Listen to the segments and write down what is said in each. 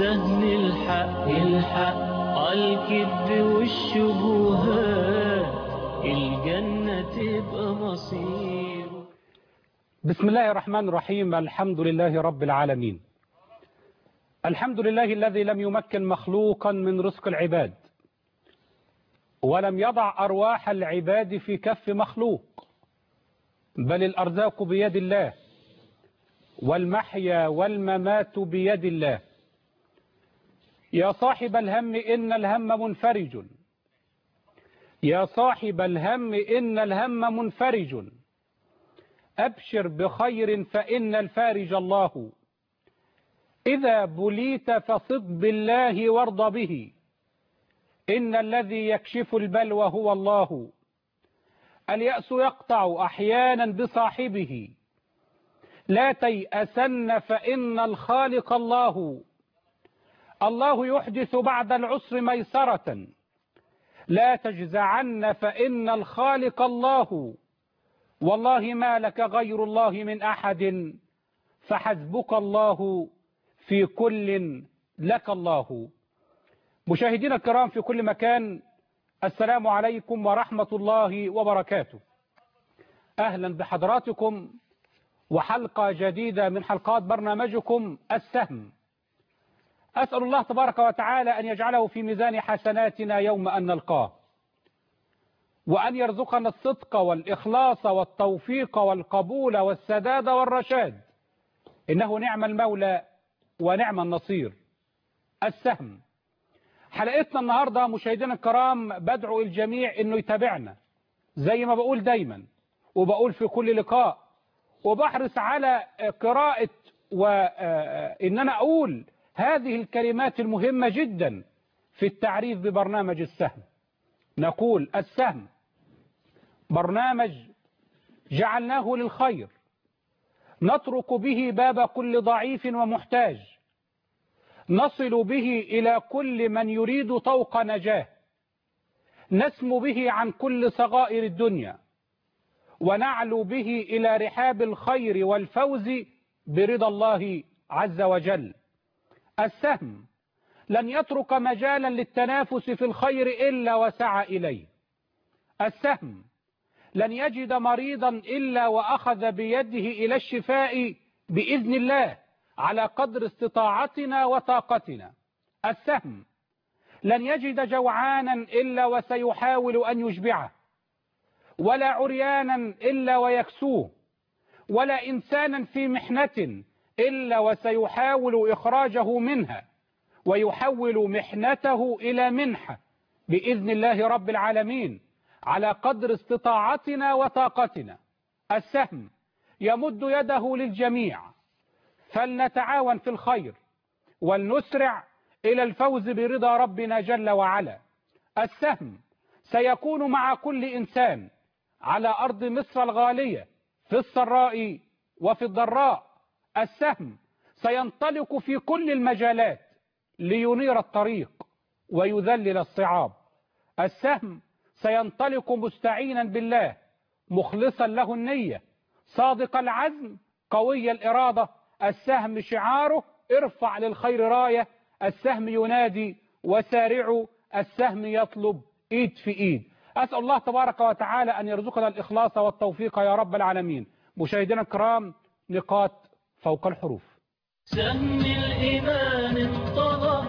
سهل الحق الحق الكذب والشبهات الجنة تبقى مصيره بسم الله الرحمن الرحيم الحمد لله رب العالمين الحمد لله الذي لم يمكن مخلوقا من رزق العباد ولم يضع أرواح العباد في كف مخلوق بل الأرزاق بيد الله والمحيا والممات بيد الله يا صاحب الهم إن الهم منفرج يا صاحب الهم إن الهم منفرج أبشر بخير فإن الفارج الله إذا بليت فصد بالله وارض به إن الذي يكشف البلوى هو الله اليأس يقطع أحيانا بصاحبه لا تيأسن فإن الخالق الله الله يحدث بعد العسر ميسرة لا تجزعن فإن الخالق الله والله ما لك غير الله من أحد فحسبك الله في كل لك الله مشاهدينا الكرام في كل مكان السلام عليكم ورحمة الله وبركاته أهلا بحضراتكم وحلقة جديدة من حلقات برنامجكم السهم أسأل الله تبارك وتعالى أن يجعله في ميزان حسناتنا يوم أن نلقاه وأن يرزقنا الصدق والإخلاص والتوفيق والقبول والسداد والرشاد إنه نعم المولى ونعم النصير السهم حلقتنا النهاردة مشاهدينا الكرام بدعو الجميع انه يتابعنا زي ما بقول دايما وبقول في كل لقاء وبحرص على قراءة وان انا اقول هذه الكلمات المهمة جدا في التعريف ببرنامج السهم نقول السهم برنامج جعلناه للخير نترك به باب كل ضعيف ومحتاج نصل به إلى كل من يريد طوق نجاه نسمو به عن كل صغائر الدنيا ونعلو به إلى رحاب الخير والفوز برضا الله عز وجل السهم لن يترك مجالا للتنافس في الخير إلا وسعى إليه السهم لن يجد مريضا إلا وأخذ بيده إلى الشفاء بإذن الله على قدر استطاعتنا وطاقتنا السهم لن يجد جوعانا إلا وسيحاول أن يشبعه ولا عريانا إلا ويكسوه ولا إنسانا في محنة إلا وسيحاول إخراجه منها ويحول محنته إلى منحة بإذن الله رب العالمين على قدر استطاعتنا وطاقتنا السهم يمد يده للجميع فلنتعاون في الخير ولنسرع إلى الفوز برضا ربنا جل وعلا السهم سيكون مع كل إنسان على أرض مصر الغالية في السراء وفي الضراء السهم سينطلق في كل المجالات لينير الطريق ويذلل الصعاب السهم سينطلق مستعينا بالله مخلصا له النية صادق العزم قوي الإرادة السهم شعاره ارفع للخير راية السهم ينادي وسارعوا السهم يطلب ايد في ايد اسال الله تبارك وتعالى ان يرزقنا الاخلاص والتوفيق يا رب العالمين مشاهدينا الكرام نقاط فوق الحروف سهم الإيمان انطلق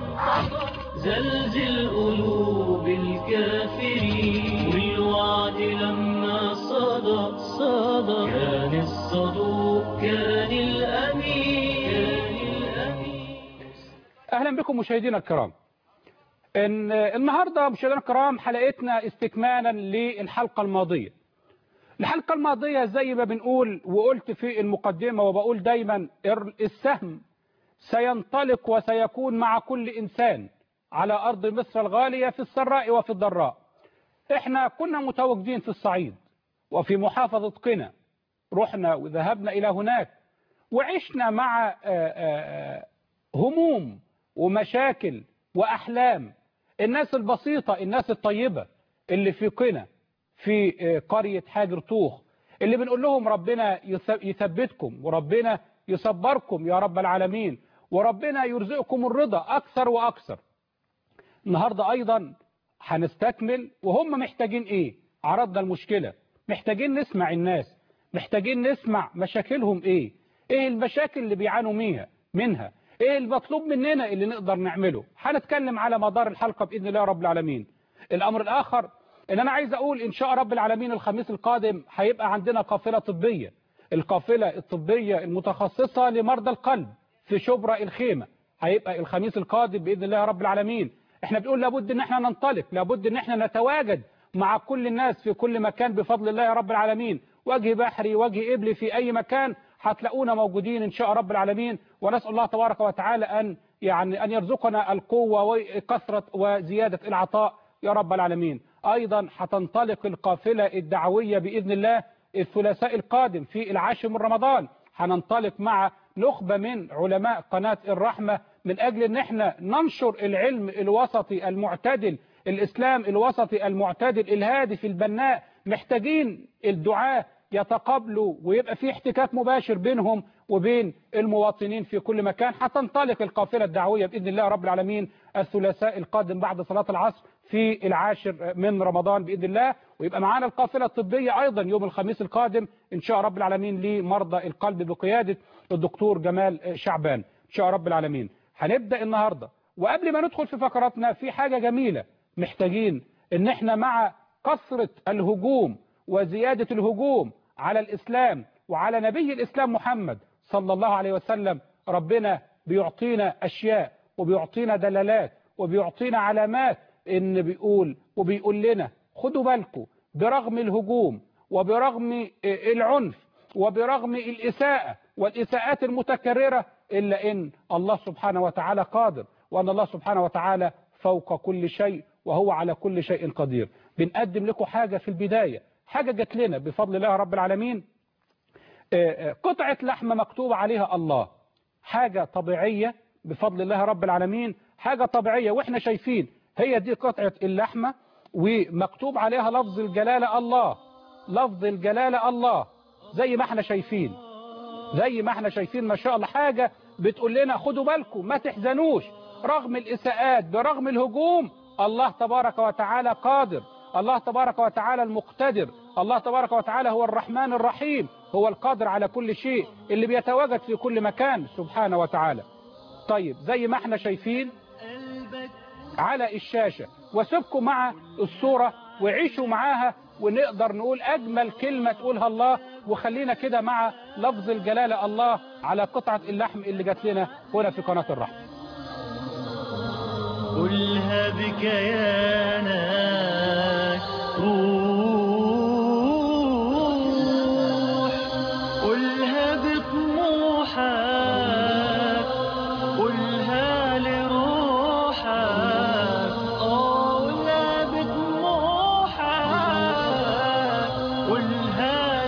زلزل قلوب الكافرين والوعد لما صدق صدق كان الصدوق كان الأمين كان الأمين اهلا بكم مشاهدينا الكرام إن النهارده مشاهدينا الكرام حلقتنا استكمالا للحلقه الماضيه الحلقه الماضيه زي ما بنقول وقلت في المقدمه وبقول دايما السهم سينطلق وسيكون مع كل انسان على ارض مصر الغاليه في السراء وفي الضراء احنا كنا متواجدين في الصعيد وفي محافظه قنا رحنا وذهبنا الى هناك وعشنا مع آآ آآ هموم ومشاكل وأحلام الناس البسيطة الناس الطيبة اللي في قنا في قرية حاجر طوخ اللي بنقول لهم ربنا يثبتكم وربنا يصبركم يا رب العالمين وربنا يرزقكم الرضا أكثر وأكثر النهاردة أيضا هنستكمل وهم محتاجين إيه عرضنا المشكلة محتاجين نسمع الناس محتاجين نسمع مشاكلهم إيه إيه المشاكل اللي بيعانوا منها منها إيه المطلوب مننا اللي نقدر نعمله هنتكلم على مدار الحلقة بإذن الله رب العالمين الأمر الآخر إن أنا عايز أقول إن شاء رب العالمين الخميس القادم هيبقى عندنا قافلة طبية القافلة الطبية المتخصصة لمرضى القلب في شبرا الخيمة هيبقى الخميس القادم بإذن الله رب العالمين احنا بنقول لابد ان احنا ننطلق لابد ان احنا نتواجد مع كل الناس في كل مكان بفضل الله يا رب العالمين وجه بحري وجه إبلي في أي مكان هتلاقونا موجودين إن شاء رب العالمين ونسأل الله تبارك وتعالى أن يعني أن يرزقنا القوة وكثرة وزيادة العطاء يا رب العالمين أيضا هتنطلق القافلة الدعوية بإذن الله الثلاثاء القادم في العاشر من رمضان هننطلق مع نخبة من علماء قناة الرحمة من أجل أن احنا ننشر العلم الوسطي المعتدل الإسلام الوسطي المعتدل الهادف البناء محتاجين الدعاء يتقابلوا ويبقى في احتكاك مباشر بينهم وبين المواطنين في كل مكان هتنطلق القافلة الدعوية بإذن الله رب العالمين الثلاثاء القادم بعد صلاة العصر في العاشر من رمضان بإذن الله ويبقى معانا القافلة الطبية أيضا يوم الخميس القادم إن شاء رب العالمين لمرضى القلب بقيادة الدكتور جمال شعبان إن شاء رب العالمين هنبدأ النهاردة وقبل ما ندخل في فقراتنا في حاجة جميلة محتاجين ان احنا مع كثرة الهجوم وزيادة الهجوم على الإسلام وعلى نبي الإسلام محمد صلى الله عليه وسلم ربنا بيعطينا أشياء وبيعطينا دلالات وبيعطينا علامات إن بيقول وبيقول لنا خدوا بالكم برغم الهجوم وبرغم العنف وبرغم الإساءة والإساءات المتكررة إلا إن الله سبحانه وتعالى قادر وأن الله سبحانه وتعالى فوق كل شيء وهو على كل شيء قدير بنقدم لكم حاجة في البداية حاجة جت لنا بفضل الله رب العالمين قطعة لحمة مكتوب عليها الله حاجة طبيعية بفضل الله رب العالمين حاجة طبيعية واحنا شايفين هي دي قطعة اللحمة ومكتوب عليها لفظ الجلالة الله لفظ الجلالة الله زي ما احنا شايفين زي ما احنا شايفين ما شاء الله حاجة بتقول لنا خدوا بالكم ما تحزنوش رغم الإساءات برغم الهجوم الله تبارك وتعالى قادر الله تبارك وتعالى المقتدر الله تبارك وتعالى هو الرحمن الرحيم هو القادر على كل شيء اللي بيتواجد في كل مكان سبحانه وتعالى طيب زي ما احنا شايفين على الشاشة وسبكم مع الصورة وعيشوا معاها ونقدر نقول أجمل كلمة تقولها الله وخلينا كده مع لفظ الجلالة الله على قطعة اللحم اللي جات لنا هنا في قناة الرحمة قلها بكيانك روح قلها بطموحك قلها لروحك آه، قلها بطموحك قلها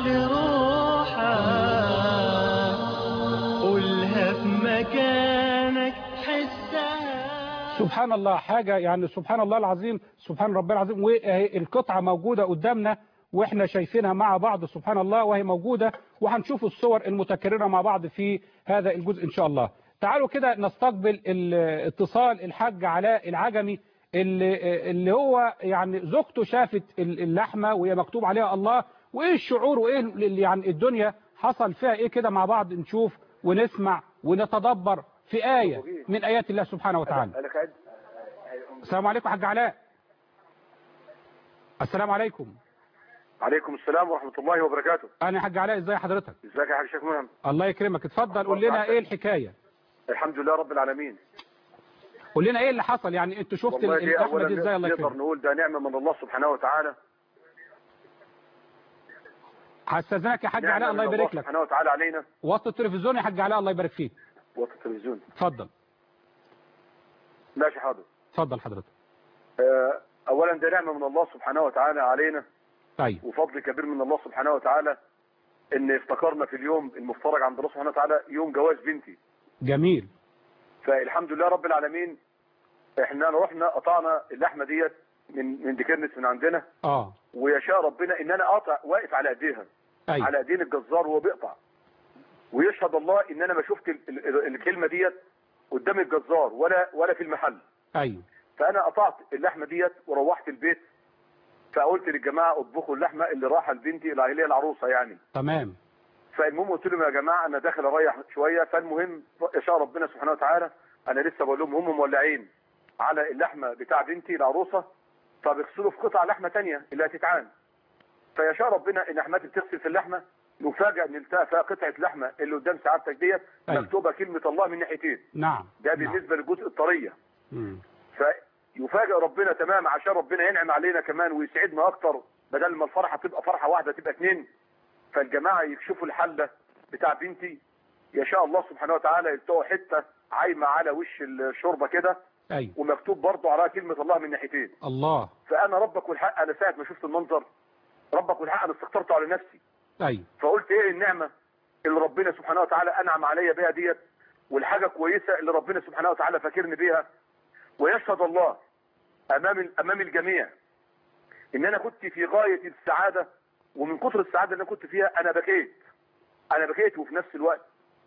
لروحك قلها في مكانك حسها سبحان الله حاجة يعني سبحان الله العظيم سبحان ربي العظيم والقطعة موجودة قدامنا واحنا شايفينها مع بعض سبحان الله وهي موجودة وهنشوف الصور المتكررة مع بعض في هذا الجزء ان شاء الله تعالوا كده نستقبل الاتصال الحاج علاء العجمي اللي, اللي هو يعني زوجته شافت اللحمة وهي مكتوب عليها الله وايه الشعور وايه اللي يعني الدنيا حصل فيها ايه كده مع بعض نشوف ونسمع ونتدبر في آية من آيات الله سبحانه وتعالى السلام عليكم حاج علاء السلام عليكم عليكم السلام ورحمة الله وبركاته انا حاج علاء ازاي حضرتك ازيك يا حاج شيخ مهم الله يكرمك اتفضل قول لنا ايه الحكاية الحمد لله رب العالمين قول لنا ايه اللي حصل يعني انت شفت والله دي اللحمة اولا دي ازاي الله نقدر يكرمك نقول ده نعمة من الله سبحانه وتعالى هستاذنك يا حاج نعمة علاء الله من يبارك لك سبحانه وتعالى علينا وطي التلفزيون يا حاج علاء الله يبارك فيك وقت التلفزيون اتفضل ماشي حاضر اتفضل حضرتك آه، اولا ده نعمة من الله سبحانه وتعالى علينا طيب وفضل كبير من الله سبحانه وتعالى ان افتكرنا في اليوم المفترج عند الله سبحانه وتعالى يوم جواز بنتي جميل فالحمد لله رب العالمين احنا رحنا قطعنا اللحمة ديت من من ديكرنس من عندنا اه ويشاء ربنا ان انا قاطع واقف على ايديها ايوه على ايدين الجزار وهو بيقطع ويشهد الله ان انا ما شفت ال- ال- الكلمه ديت قدام الجزار ولا ولا في المحل ايوه فانا قطعت اللحمه ديت وروحت البيت فقلت للجماعه اطبخوا اللحمه اللي راحه لبنتي اللي هي العروسه يعني تمام فالمهم قلت لهم يا جماعه انا داخل اريح شويه فالمهم يشاء ربنا سبحانه وتعالى انا لسه بقول لهم هم مولعين على اللحمه بتاع بنتي العروسه فبيغسلوا في قطع لحمه تانية اللي هتتعان فيشاء ربنا ان احماتي بتغسل في اللحمه نفاجئ ان التقى فيها قطعه لحمه اللي قدام سعادتك ديت أيوة. مكتوبه كلمه الله من ناحيتين نعم ده نعم. بالنسبه للجزء الطريه مم. فيفاجئ ربنا تمام عشان ربنا ينعم علينا كمان ويسعدنا اكتر بدل ما الفرحه تبقى فرحه واحده تبقى اتنين فالجماعه يكشفوا الحله بتاع بنتي يشاء الله سبحانه وتعالى يلتقوا حته عايمه على وش الشوربه كده ايوه ومكتوب برضه عليها كلمه الله من ناحيتين الله فانا ربك والحق انا ساعه ما شفت المنظر ربك والحق انا استخسرته على نفسي ايوه فقلت ايه النعمه اللي ربنا سبحانه وتعالى انعم عليا بيها ديت والحاجه كويسه اللي ربنا سبحانه وتعالى فاكرني بيها ويشهد الله امام امام الجميع ان انا كنت في غايه السعاده ومن كتر السعاده اللي انا كنت فيها انا بكيت انا بكيت وفي نفس الوقت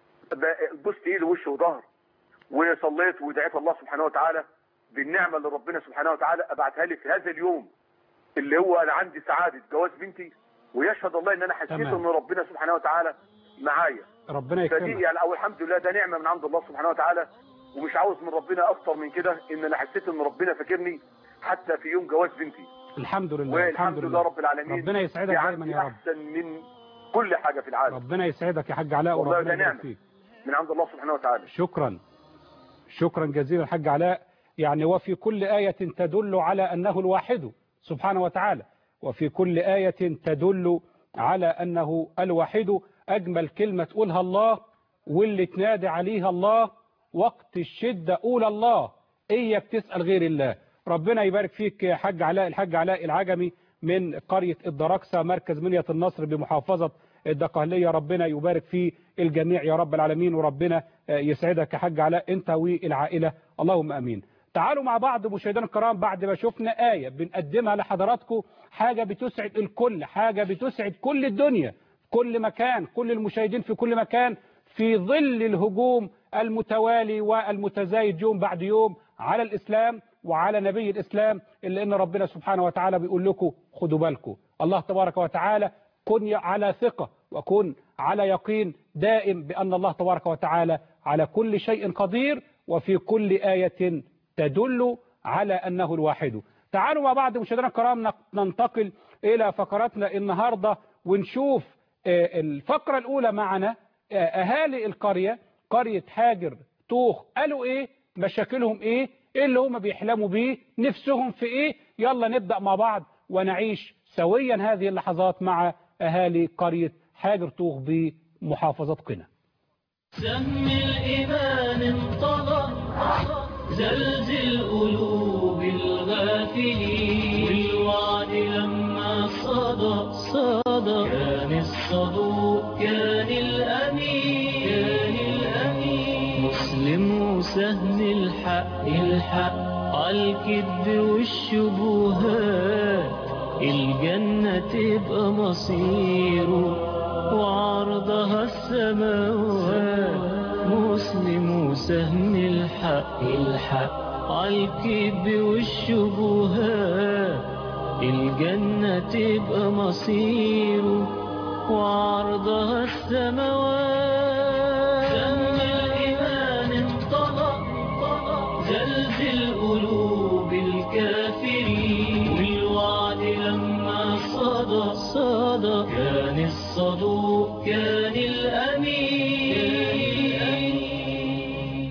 ب- بوست ايدي وش وظهر وصليت ودعيت الله سبحانه وتعالى بالنعمه اللي ربنا سبحانه وتعالى ابعتها لي في هذا اليوم اللي هو انا عندي سعاده جواز بنتي ويشهد الله ان انا حسيت تمام. ان ربنا سبحانه وتعالى معايا ربنا فدي يكرمك يعني او الحمد لله ده نعمه من عند الله سبحانه وتعالى ومش عاوز من ربنا اكتر من كده ان انا حسيت ان ربنا فاكرني حتى في يوم جواز بنتي الحمد لله والحمد لله رب العالمين ربنا يسعدك دي دايما عندي يا رب احسن من كل حاجه في العالم ربنا يسعدك يا حاج علاء والله وربنا ده يبارك نعمة. فيك من عند الله سبحانه وتعالى شكرا شكرا جزيلا الحاج علاء يعني وفي كل آية تدل على أنه الواحد سبحانه وتعالى وفي كل آية تدل على أنه الواحد أجمل كلمة تقولها الله واللي تنادي عليها الله وقت الشدة قول الله إياك تسأل غير الله ربنا يبارك فيك يا حاج علاء الحاج علاء العجمي من قرية الدراكسة مركز منية النصر بمحافظة الدقهلية ربنا يبارك في الجميع يا رب العالمين وربنا يسعدك يا حاج علاء انت والعائلة اللهم امين تعالوا مع بعض مشاهدينا الكرام بعد ما شفنا آية بنقدمها لحضراتكم حاجة بتسعد الكل حاجة بتسعد كل الدنيا كل مكان كل المشاهدين في كل مكان في ظل الهجوم المتوالي والمتزايد يوم بعد يوم على الإسلام وعلى نبي الإسلام إلا إن ربنا سبحانه وتعالى بيقول لكم خدوا بالكم الله تبارك وتعالى كن على ثقة وكن على يقين دائم بأن الله تبارك وتعالى على كل شيء قدير وفي كل آية تدل على أنه الواحد تعالوا مع بعض مشاهدينا الكرام ننتقل إلى فقراتنا النهاردة ونشوف الفقرة الأولى معنا أهالي القرية قرية حاجر طوخ قالوا إيه مشاكلهم إيه إيه اللي هم بيحلموا بيه نفسهم في إيه يلا نبدأ مع بعض ونعيش سويا هذه اللحظات مع أهالي قرية حاجر طوخ بمحافظة قنا سم الإيمان انطلق زلزل قلوب الغافلين والوعد لما صدى صدى كان الصدوق كان الأمين كان الأمين مسلم وسهم الحق الحق عالكذب والشبهات الجنة تبقى مصيره وعرضها السماوات مسلم وسهم الحق الحق عالكذب والشبهات الجنة تبقى مصيره وعرضها السماوات دم الإيمان انطلق زلزل قلوب الكافرين والوعد لما صدى صدى كان الصدوق كان الأمين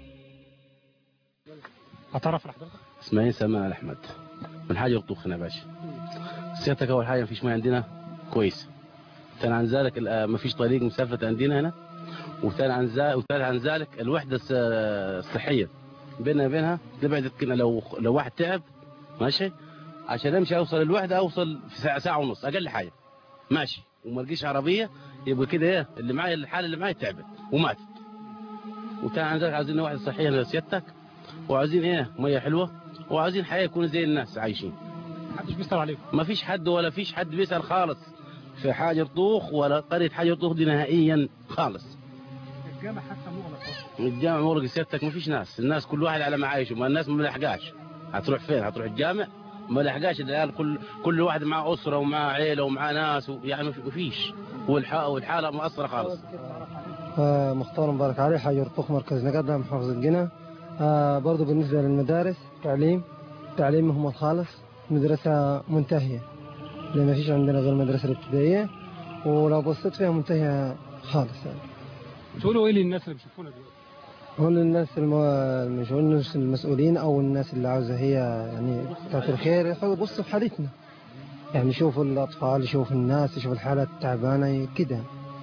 أتعرف لحضرتك اسماعيل سلمان احمد من حاجه طوخنا يا باشا سيادتك اول حاجه مفيش ميه عندنا كويس ثاني عن ذلك ال- مفيش طريق مسافه عندنا هنا وثاني عن ذلك وثالث عن ذلك الوحده الس- الصحيه بيننا وبينها تبعد كنا لو لو واحد تعب ماشي عشان امشي اوصل الوحده اوصل في ساعه ساعه ونص اقل حاجه ماشي وما لقيش عربيه يبقى كده ايه اللي معايا الحاله اللي معايا تعبت وماتت وثاني عن ذلك عايزين واحده صحيه لسيادتك وعايزين ايه ميه حلوه وعايزين حياه يكونوا زي الناس عايشين محدش بيسأل عليكم ما فيش حد ولا فيش حد بيسأل خالص في حاجة طوخ ولا قرية حاجة طوخ دي نهائيا خالص الجامع حتى مغلق الجامع مرق سيادتك ما فيش ناس الناس كل واحد على معايشه ما الناس ما لحقاش هتروح فين هتروح الجامع ما لحقاش العيال كل كل واحد معاه اسره ومعاه عيله ومعاه ناس و- يعني ما فيش والحاله والحاله مؤثره خالص آه، مختار مبارك علي حي رطوخ مركز نقدة محافظة قنا آه، برضو بالنسبة للمدارس تعليم تعليم هم الخالص مدرسة منتهية لأن ما فيش عندنا غير المدرسة الابتدائية ولو بصيت فيها منتهية خالص يعني. تقولوا ايه للناس اللي بيشوفونا دلوقتي هون الناس الم- مش هون الناس المسؤولين أو الناس اللي عاوزة هي يعني بتاعت الخير يحاولوا يبصوا في حالتنا يعني يشوفوا الأطفال يشوفوا الناس يشوفوا الحالات التعبانة كده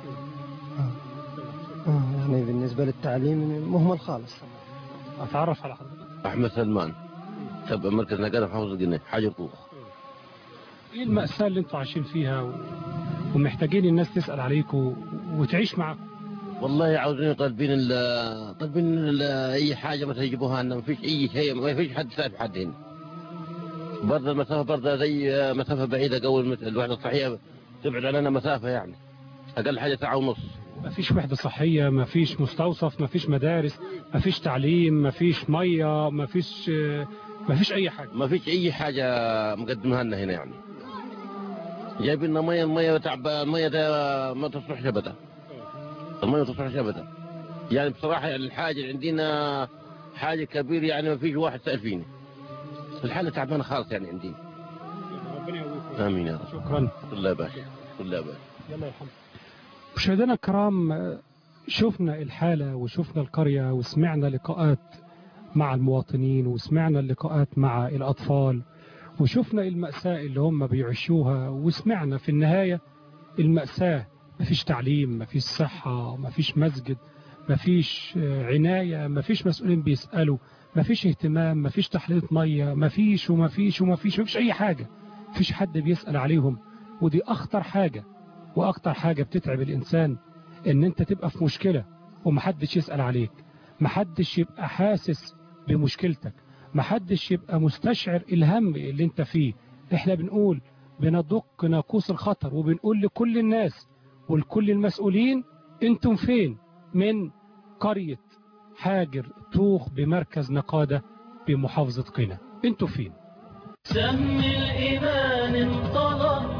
آه. آه، يعني بالنسبة للتعليم مهمل خالص اتعرف على حضرتك احمد سلمان تبع مركز نقاده محافظه قنا حاجه طوخ ايه المأساة اللي انتوا عايشين فيها و... ومحتاجين الناس تسأل عليكم وتعيش معاكم والله عاوزين طالبين ال- طالبين ال- اي حاجه مثلا يجيبوها لنا ما فيش اي شيء ما فيش حد سالف حد هنا برضه المسافه برضه زي مسافه بعيده قوي مثل الوحده الصحيه تبعد عننا مسافه يعني اقل حاجه ساعه ونص مفيش وحدة صحية مفيش مستوصف مفيش مدارس مفيش تعليم مفيش مية مفيش مفيش أي حاجة ما فيش اي حاجه مقدمها لنا هنا يعني جايبين لنا ميه الميه تعب الميه ده ما تصلحش ابدا الميه ما تصلحش ابدا يعني بصراحه يعني الحاجه اللي عندنا حاجه كبيره يعني ما فيش واحد سال فينا الحاله تعبانه خالص يعني عندي ربنا يقويكم امين يا رب شكرا الله يبارك الله يبارك يلا يرحمك مشاهدينا الكرام آه، شفنا الحالة وشفنا القرية وسمعنا لقاءات مع المواطنين وسمعنا اللقاءات مع الأطفال وشفنا المأساة اللي هم بيعيشوها وسمعنا في النهاية المأساة مفيش تعليم مفيش صحة مفيش مسجد مفيش آه، عناية مفيش مسؤولين بيسألوا مفيش اهتمام مفيش تحلية مية مفيش ومفيش ومفيش مفيش أي حاجة مفيش حد بيسأل عليهم ودي أخطر حاجة واكتر حاجة بتتعب الانسان ان انت تبقى في مشكلة ومحدش يسأل عليك محدش يبقى حاسس بمشكلتك محدش يبقى مستشعر الهم اللي انت فيه احنا بنقول بندق ناقوس الخطر وبنقول لكل الناس ولكل المسؤولين انتم فين من قرية حاجر طوخ بمركز نقادة بمحافظة قنا انتم فين سم الإيمان انطلق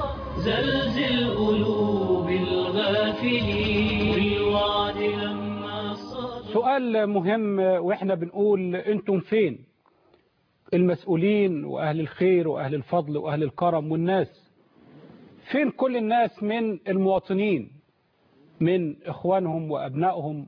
زلزل قلوب الغافلين بالوعد لما صدق سؤال مهم واحنا بنقول انتم فين المسؤولين واهل الخير واهل الفضل واهل الكرم والناس فين كل الناس من المواطنين من اخوانهم وابنائهم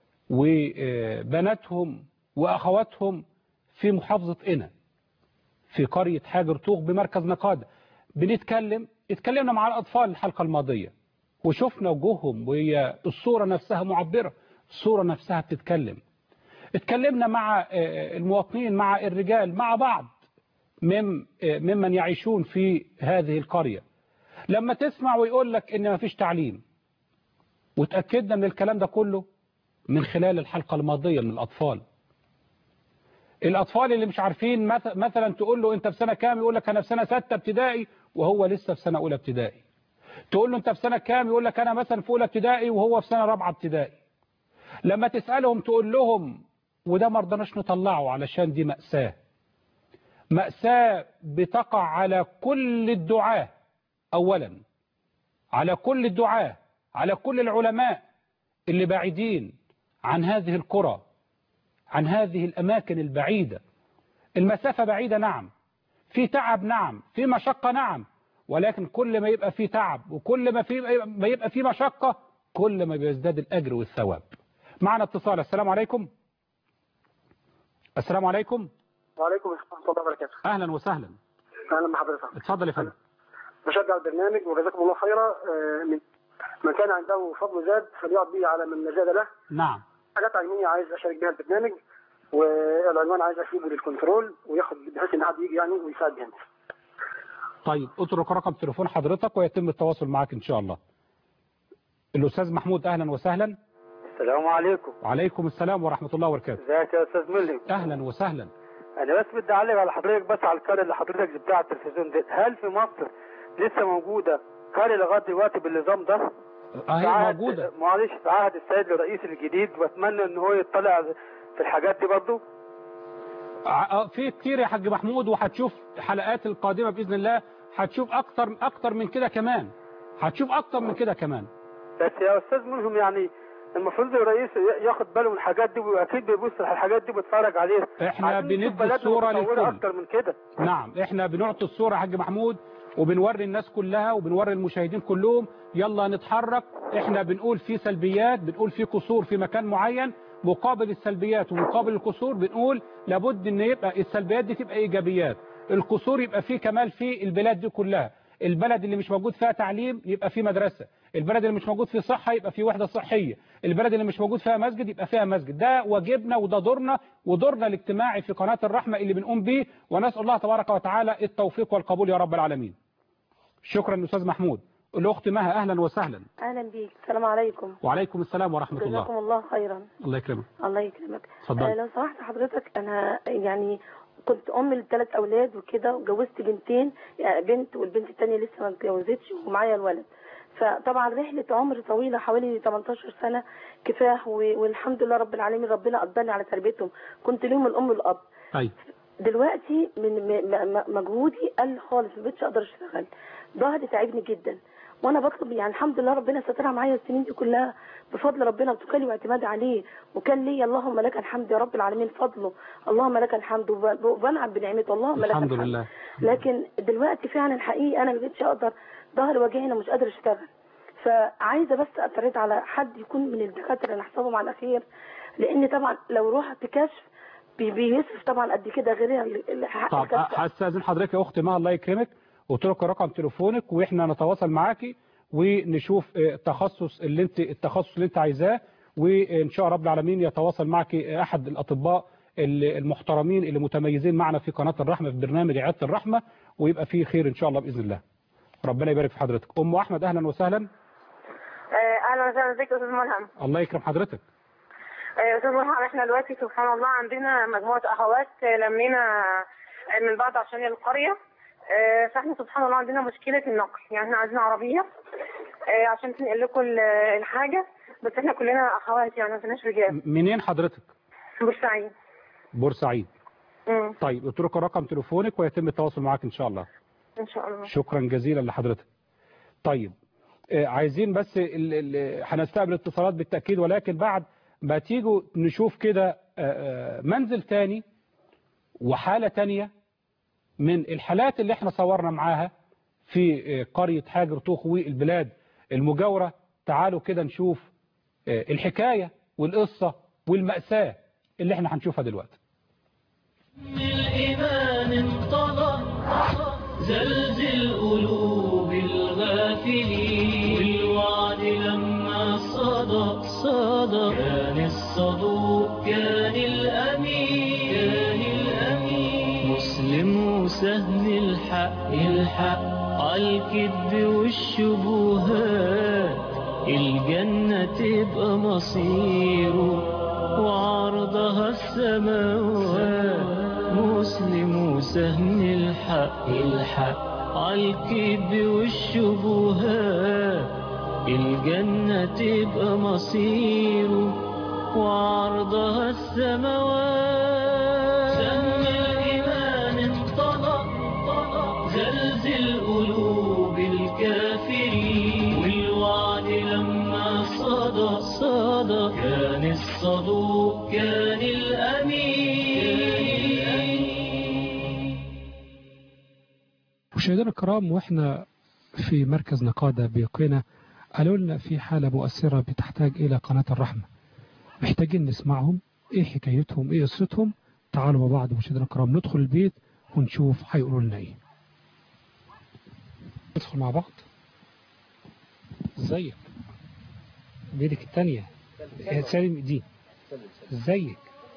وبناتهم واخواتهم في محافظة قنا في قرية حاجر طوخ بمركز نقادة بنتكلم اتكلمنا مع الأطفال الحلقة الماضية وشفنا وجوههم وهي الصورة نفسها معبرة الصورة نفسها بتتكلم اتكلمنا مع آه، المواطنين مع الرجال مع بعض من آه، ممن يعيشون في هذه القرية لما تسمع ويقول لك ان مفيش تعليم وتأكدنا من الكلام ده كله من خلال الحلقة الماضية من الأطفال الأطفال اللي مش عارفين مث- مثلا تقول له أنت في سنة كام يقول لك أنا في سنة ستة ابتدائي وهو لسه في سنة أولى ابتدائي تقول له أنت في سنة كام يقول لك أنا مثلا في أولى ابتدائي وهو في سنة رابعة ابتدائي لما تسألهم تقول لهم وده ما رضناش نطلعه علشان دي مأساة مأساة بتقع على كل الدعاة أولا على كل الدعاة على كل العلماء اللي بعيدين عن هذه القرى عن هذه الأماكن البعيدة المسافة بعيدة نعم في تعب نعم في مشقة نعم ولكن كل ما يبقى في تعب وكل ما, في ما يبقى في مشقة كل ما بيزداد الأجر والثواب معنا اتصال السلام عليكم السلام عليكم وعليكم السلام ورحمه الله وبركاته أهلا وسهلا اهلا بحضرتك اتفضل يا فندم بشجع البرنامج وجزاكم الله خيرا آه، من من كان عنده فضل زاد فليعد به على من زاد له نعم حاجات علميه عايز اشارك بها البرنامج والعنوان عايز اسيبه للكنترول وياخد بحيث ان حد يجي يعني ويساعد بهم طيب اترك رقم تليفون حضرتك ويتم التواصل معك إن شاء الله الأستاذ محمود أهلا وسهلا السلام عليكم وعليكم السلام ورحمة الله وبركاته ازيك يا استاذ ملهم أهلا وسهلا انا بس بدي اعلق على حضرتك بس على القريه اللي حضرتك جبتها على التلفزيون دي هل في مصر لسه موجوده قريه لغايه دلوقتي بالنظام ده اهي عهد- موجودة معلش في عهد السيد الرئيس الجديد واتمنى ان هو يطلع في الحاجات دي برضه ع- آه، في كتير يا حاج محمود وهتشوف حلقات القادمة بإذن الله هتشوف أكتر أكتر من كده كمان هتشوف أكتر من كده كمان بس يا استاذ ملهم يعني المفروض الرئيس ي- ياخد باله من الحاجات دي واكيد بيبص على الحاجات دي وبيتفرج عليها احنا عايزين نشوف بندي بلدنا الصورة متطورة للكل اكتر من كده نعم احنا بنعطي الصورة يا حاج محمود وبنوري الناس كلها وبنوري المشاهدين كلهم يلا نتحرك احنا بنقول في سلبيات بنقول في قصور في مكان معين مقابل السلبيات ومقابل القصور بنقول لابد ان يبقى السلبيات دي تبقى ايجابيات القصور يبقى فيه كمال في البلاد دي كلها البلد اللي مش موجود فيها تعليم يبقى فيه مدرسة البلد اللي مش موجود فيه صحة يبقى فيه وحدة صحية البلد اللي مش موجود فيها مسجد يبقى فيها مسجد ده واجبنا وده دورنا ودورنا الاجتماعي في قناة الرحمة اللي بنقوم به ونسأل الله تبارك وتعالى التوفيق والقبول يا رب العالمين شكرا أستاذ محمود الأخت مها أهلا وسهلا اهلا بيك السلام عليكم وعليكم السلام ورحمة الله جزاكم الله خيرا الله يكرمك الله يكرمك اتفضل. آه لو سمحت حضرتك انا يعني كنت ام لثلاث اولاد وكده وجوزت بنتين يعني بنت والبنت الثانيه لسه ما اتجوزتش ومعايا الولد فطبعا رحله عمر طويله حوالي 18 سنه كفاح و- والحمد لله رب العالمين ربنا قدرني على تربيتهم كنت ليهم الام والاب أي دلوقتي من م- م- م- مجهودي قل خالص ما بقتش اقدر اشتغل ظهري تعبني جدا وانا بطلب يعني الحمد لله ربنا سترها معايا السنين دي كلها بفضل ربنا وتوكلي واعتمادي عليه وكان لي اللهم لك الحمد يا رب العالمين فضله اللهم لك الحمد وب- وبنعم بنعمته اللهم لك الحمد الحمد لله لكن دلوقتي فعلا حقيقي انا ما بقتش اقدر ظهري واجعني مش قادره اشتغل فعايزه بس اعترض على حد يكون من الدكاتره نحسبهم على خير لان طبعا لو رحت كشف بي- بيصرف طبعا قد كده غير ال- ال- حق طب الكشف. هستاذن حضرتك يا اختي مها الله يكرمك واترك رقم تليفونك واحنا نتواصل معاكي ونشوف آه، التخصص اللي انت التخصص اللي انت عايزاه وان شاء رب العالمين يتواصل معك احد الاطباء ال- المحترمين اللي متميزين معنا في قناه الرحمه في برنامج عياده الرحمه ويبقى فيه خير ان شاء الله باذن الله. ربنا يبارك في حضرتك. ام احمد اهلا وسهلا. آه، اهلا وسهلا بك يا استاذ ملهم الله يكرم حضرتك. آه، استاذ ملهم احنا دلوقتي سبحان الله عندنا مجموعه اخوات آه، لمينا آه، من بعض عشان القريه آه، فاحنا سبحان الله عندنا مشكله النقل يعني احنا عايزين عربيه آه، عشان تنقل لكم ال- الحاجه بس احنا كلنا اخوات يعني ما فيناش رجال منين حضرتك؟ بورسعيد بورسعيد. مم، طيب اترك رقم تليفونك ويتم التواصل معك ان شاء الله. ان شاء الله شكرا جزيلا لحضرتك طيب آه، عايزين بس ال- ال- هنستقبل اتصالات بالتأكيد ولكن بعد ما تيجوا نشوف كده آه، آه، منزل تاني وحالة تانية من الحالات اللي احنا صورنا معاها في آه، قرية حاجر طوخ والبلاد المجاورة تعالوا كده نشوف آه، الحكاية والقصة والمأساة اللي احنا هنشوفها دلوقتي الإيمان انطلق زلزل قلوب الغافلين والوعد لما صدق صدق كان الصدوق كان الأمين كان الأمين مسلم وسهم الحق الحق عالكذب والشبهات الجنة تبقى مصيره وعرضها السماوات مسلم وسهم الحق الحق عالكذب والشبهات الجنة تبقى مصيره وعرضها السماوات سهم الإيمان انطلق زلزل قلوب الكافرين والوعد لما صدق صدق كان الصدوق كان الأمين مشاهدينا الكرام واحنا في مركز نقادة بقنا قالوا لنا في حالة مؤثرة بتحتاج إلى قناة الرحمة محتاجين نسمعهم إيه حكايتهم إيه قصتهم تعالوا مع بعض مشاهدينا الكرام ندخل البيت ونشوف هيقولوا لنا إيه ندخل مع بعض ازيك بيدك التانية يا سالم دي ازيك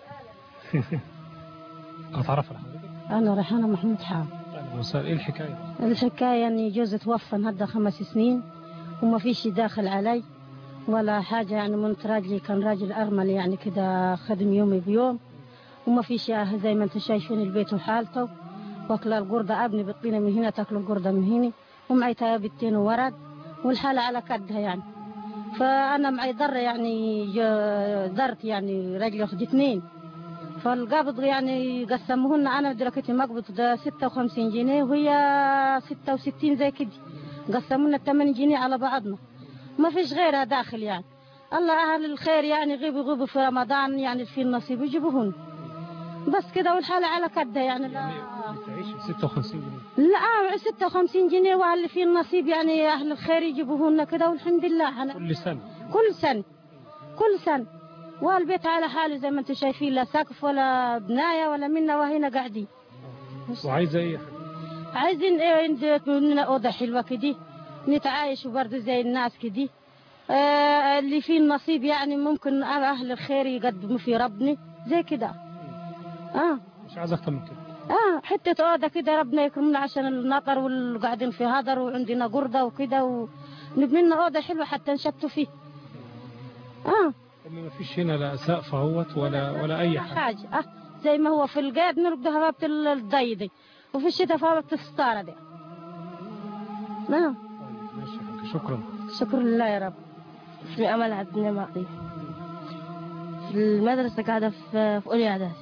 اتعرف على حضرتك أنا ريحانة محمود حام أهلا وسهلا ايه الحكاية الحكاية إني جوزي توفى هذا خمس سنين وما فيش داخل علي ولا حاجة يعني من راجلي كان راجل أرمل يعني كده خدم يومي بيوم وما فيش زي ما انتم شايفين البيت وحالته واكل القردة ابني بطينة من هنا تاكل القردة من هنا ومعي تايا بنتين وورد والحالة على كدها يعني فأنا معي ضرة يعني ج- ضرت يعني رجلي أخذ اثنين فالقبض يعني قسموهن أنا دلوقتي مقبض ده 56 جنيه وهي 66 زي كده قسمونا 8 جنيه على بعضنا ما فيش غيرها داخل يعني الله أهل الخير يعني غيبوا غيبوا في رمضان يعني في النصيب يجيبوهن بس كده والحالة على كده يعني لا تعيش 56 جنيه لا 56 جنيه واللي فيه النصيب يعني أهل الخير يجيبوهن كده والحمد لله أنا كل سنة كل سنة كل سنة والبيت على حاله زي ما انتم شايفين لا سقف ولا بناية ولا منا وهنا قاعدين وعايزة ايه عايزين ايه ند- لنا أوضة حلوة كده نتعايش برضه زي الناس كده آه اللي فيه النصيب يعني ممكن أهل الخير يقدموا في ربنا زي كده اه مش عايز اكتر من كده اه حتة أوضة كده ربنا يكرمنا عشان المطر والقاعدين في هدر وعندنا قردة وكده ونبني لنا أوضة حلوة حتى نشتوا فيه اه أما ما فيش هنا لا سقف اهوت ولا ولا اي حاجة حاجة اه زي ما هو في القيد نرقد هبابة الضي دي وفي الشتاء في هبابة الستارة دي نعم ماشي يا حاج شكرا شكرا لله يا رب اسمي أمل عبد النعم عقيل في المدرسة قاعدة في في أولي إعدادي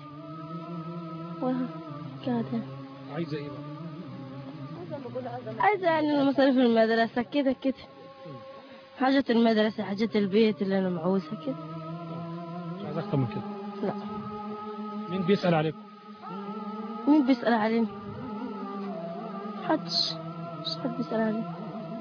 قاعدة عايزة ايه بقى عايزة يعني مصاريف المدرسة كده كده حاجة المدرسة حاجة البيت اللي أنا معوزها كده مش عايز اكتر من كده لا مين بيسأل عليكم مين بيسأل علينا حدش مش حد بيسأل علينا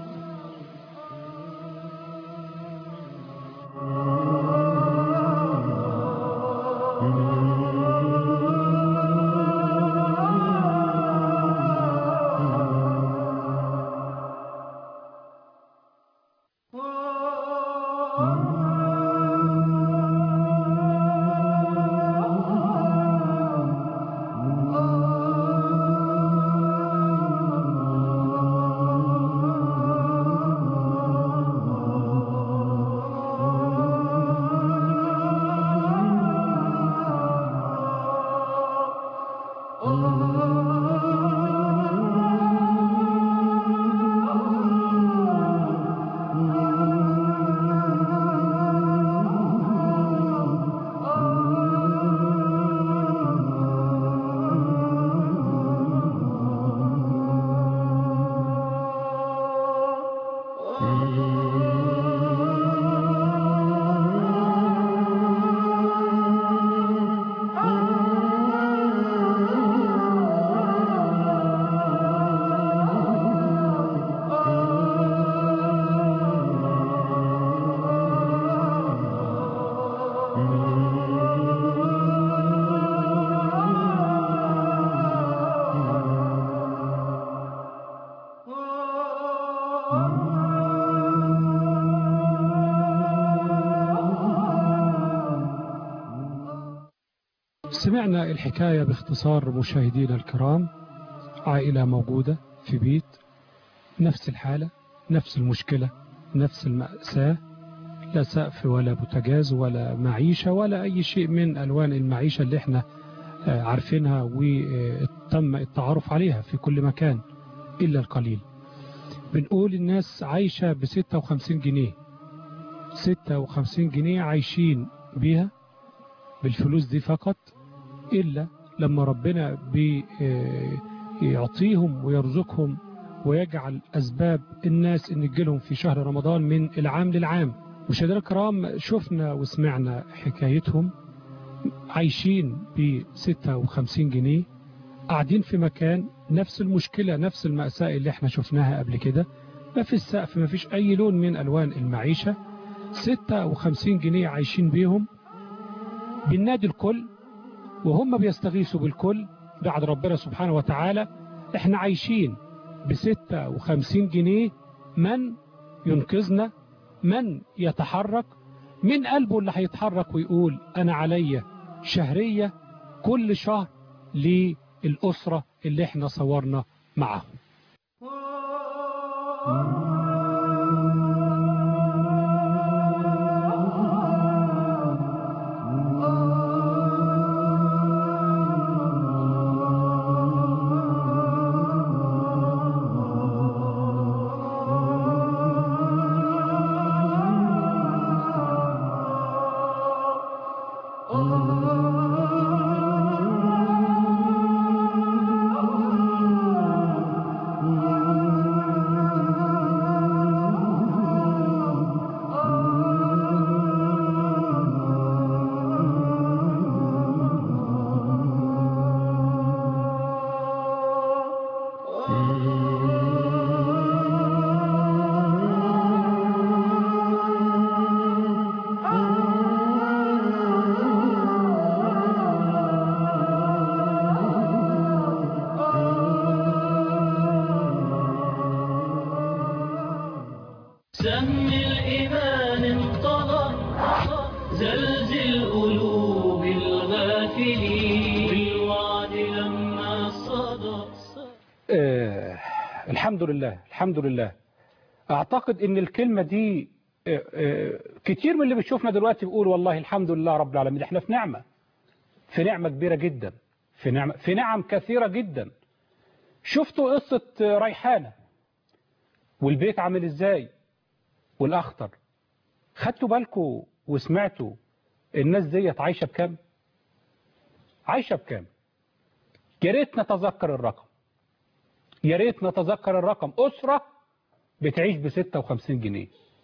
سمعنا الحكاية باختصار مشاهدينا الكرام عائلة موجودة في بيت نفس الحالة نفس المشكلة نفس المأساة لا سقف ولا بوتاجاز ولا معيشة ولا أي شيء من ألوان المعيشة اللي احنا آه، عارفينها وتم التعارف عليها في كل مكان إلا القليل بنقول الناس عايشة ب 56 جنيه 56 جنيه عايشين بيها بالفلوس دي فقط إلا لما ربنا بيعطيهم ويرزقهم ويجعل أسباب الناس إن تجيلهم في شهر رمضان من العام للعام مشاهدينا الكرام شفنا وسمعنا حكايتهم عايشين ب 56 جنيه قاعدين في مكان نفس المشكلة نفس المأساة اللي احنا شفناها قبل كده ما في السقف ما فيش أي لون من ألوان المعيشة 56 جنيه عايشين بيهم بالنادي الكل وهم بيستغيثوا بالكل بعد ربنا سبحانه وتعالى احنا عايشين ب 56 جنيه من ينقذنا من يتحرك من قلبه اللي هيتحرك ويقول انا عليا شهرية كل شهر للأسرة اللي احنا صورنا معهم بسهم الإيمان انطلق زلزل قلوب الغافلين بالوعد لما صدق آه الحمد لله الحمد لله اعتقد ان الكلمة دي آه آه كتير من اللي بيشوفنا دلوقتي بيقول والله الحمد لله رب العالمين احنا في نعمة في نعمة كبيرة جدا في نعمة في نعم كثيرة جدا شفتوا قصة ريحانة والبيت عامل ازاي والاخطر خدتوا بالكم وسمعتوا الناس ديت عايشة بكام عايشة بكام يا ريت نتذكر الرقم يا ريت نتذكر الرقم أسرة بتعيش ب 56 جنيه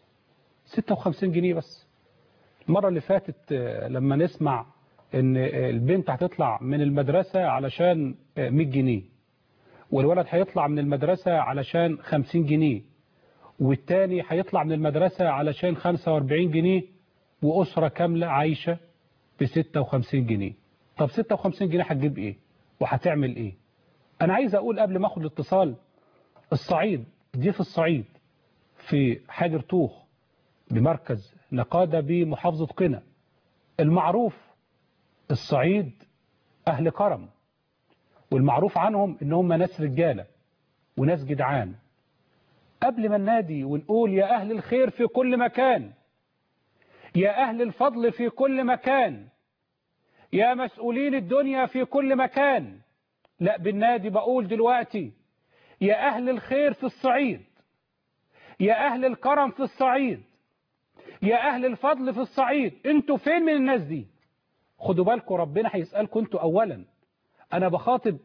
56 جنيه بس المرة اللي فاتت لما نسمع ان البنت هتطلع من المدرسة علشان 100 جنيه والولد هيطلع من المدرسة علشان 50 جنيه والتاني هيطلع من المدرسة علشان 45 جنيه وأسرة كاملة عايشة ب 56 جنيه طب 56 جنيه هتجيب ايه وهتعمل ايه انا عايز اقول قبل ما اخد الاتصال الصعيد دي في الصعيد في حاجر طوخ بمركز نقادة بمحافظة قنا المعروف الصعيد اهل كرم والمعروف عنهم ان هم ناس رجالة وناس جدعان قبل ما ننادي ونقول يا اهل الخير في كل مكان يا اهل الفضل في كل مكان يا مسؤولين الدنيا في كل مكان لا بالنادي بقول دلوقتي يا أهل الخير في الصعيد يا أهل الكرم في الصعيد يا أهل الفضل في الصعيد انتوا فين من الناس دي خدوا بالكم ربنا هيسألكم انتوا أولا أنا بخاطب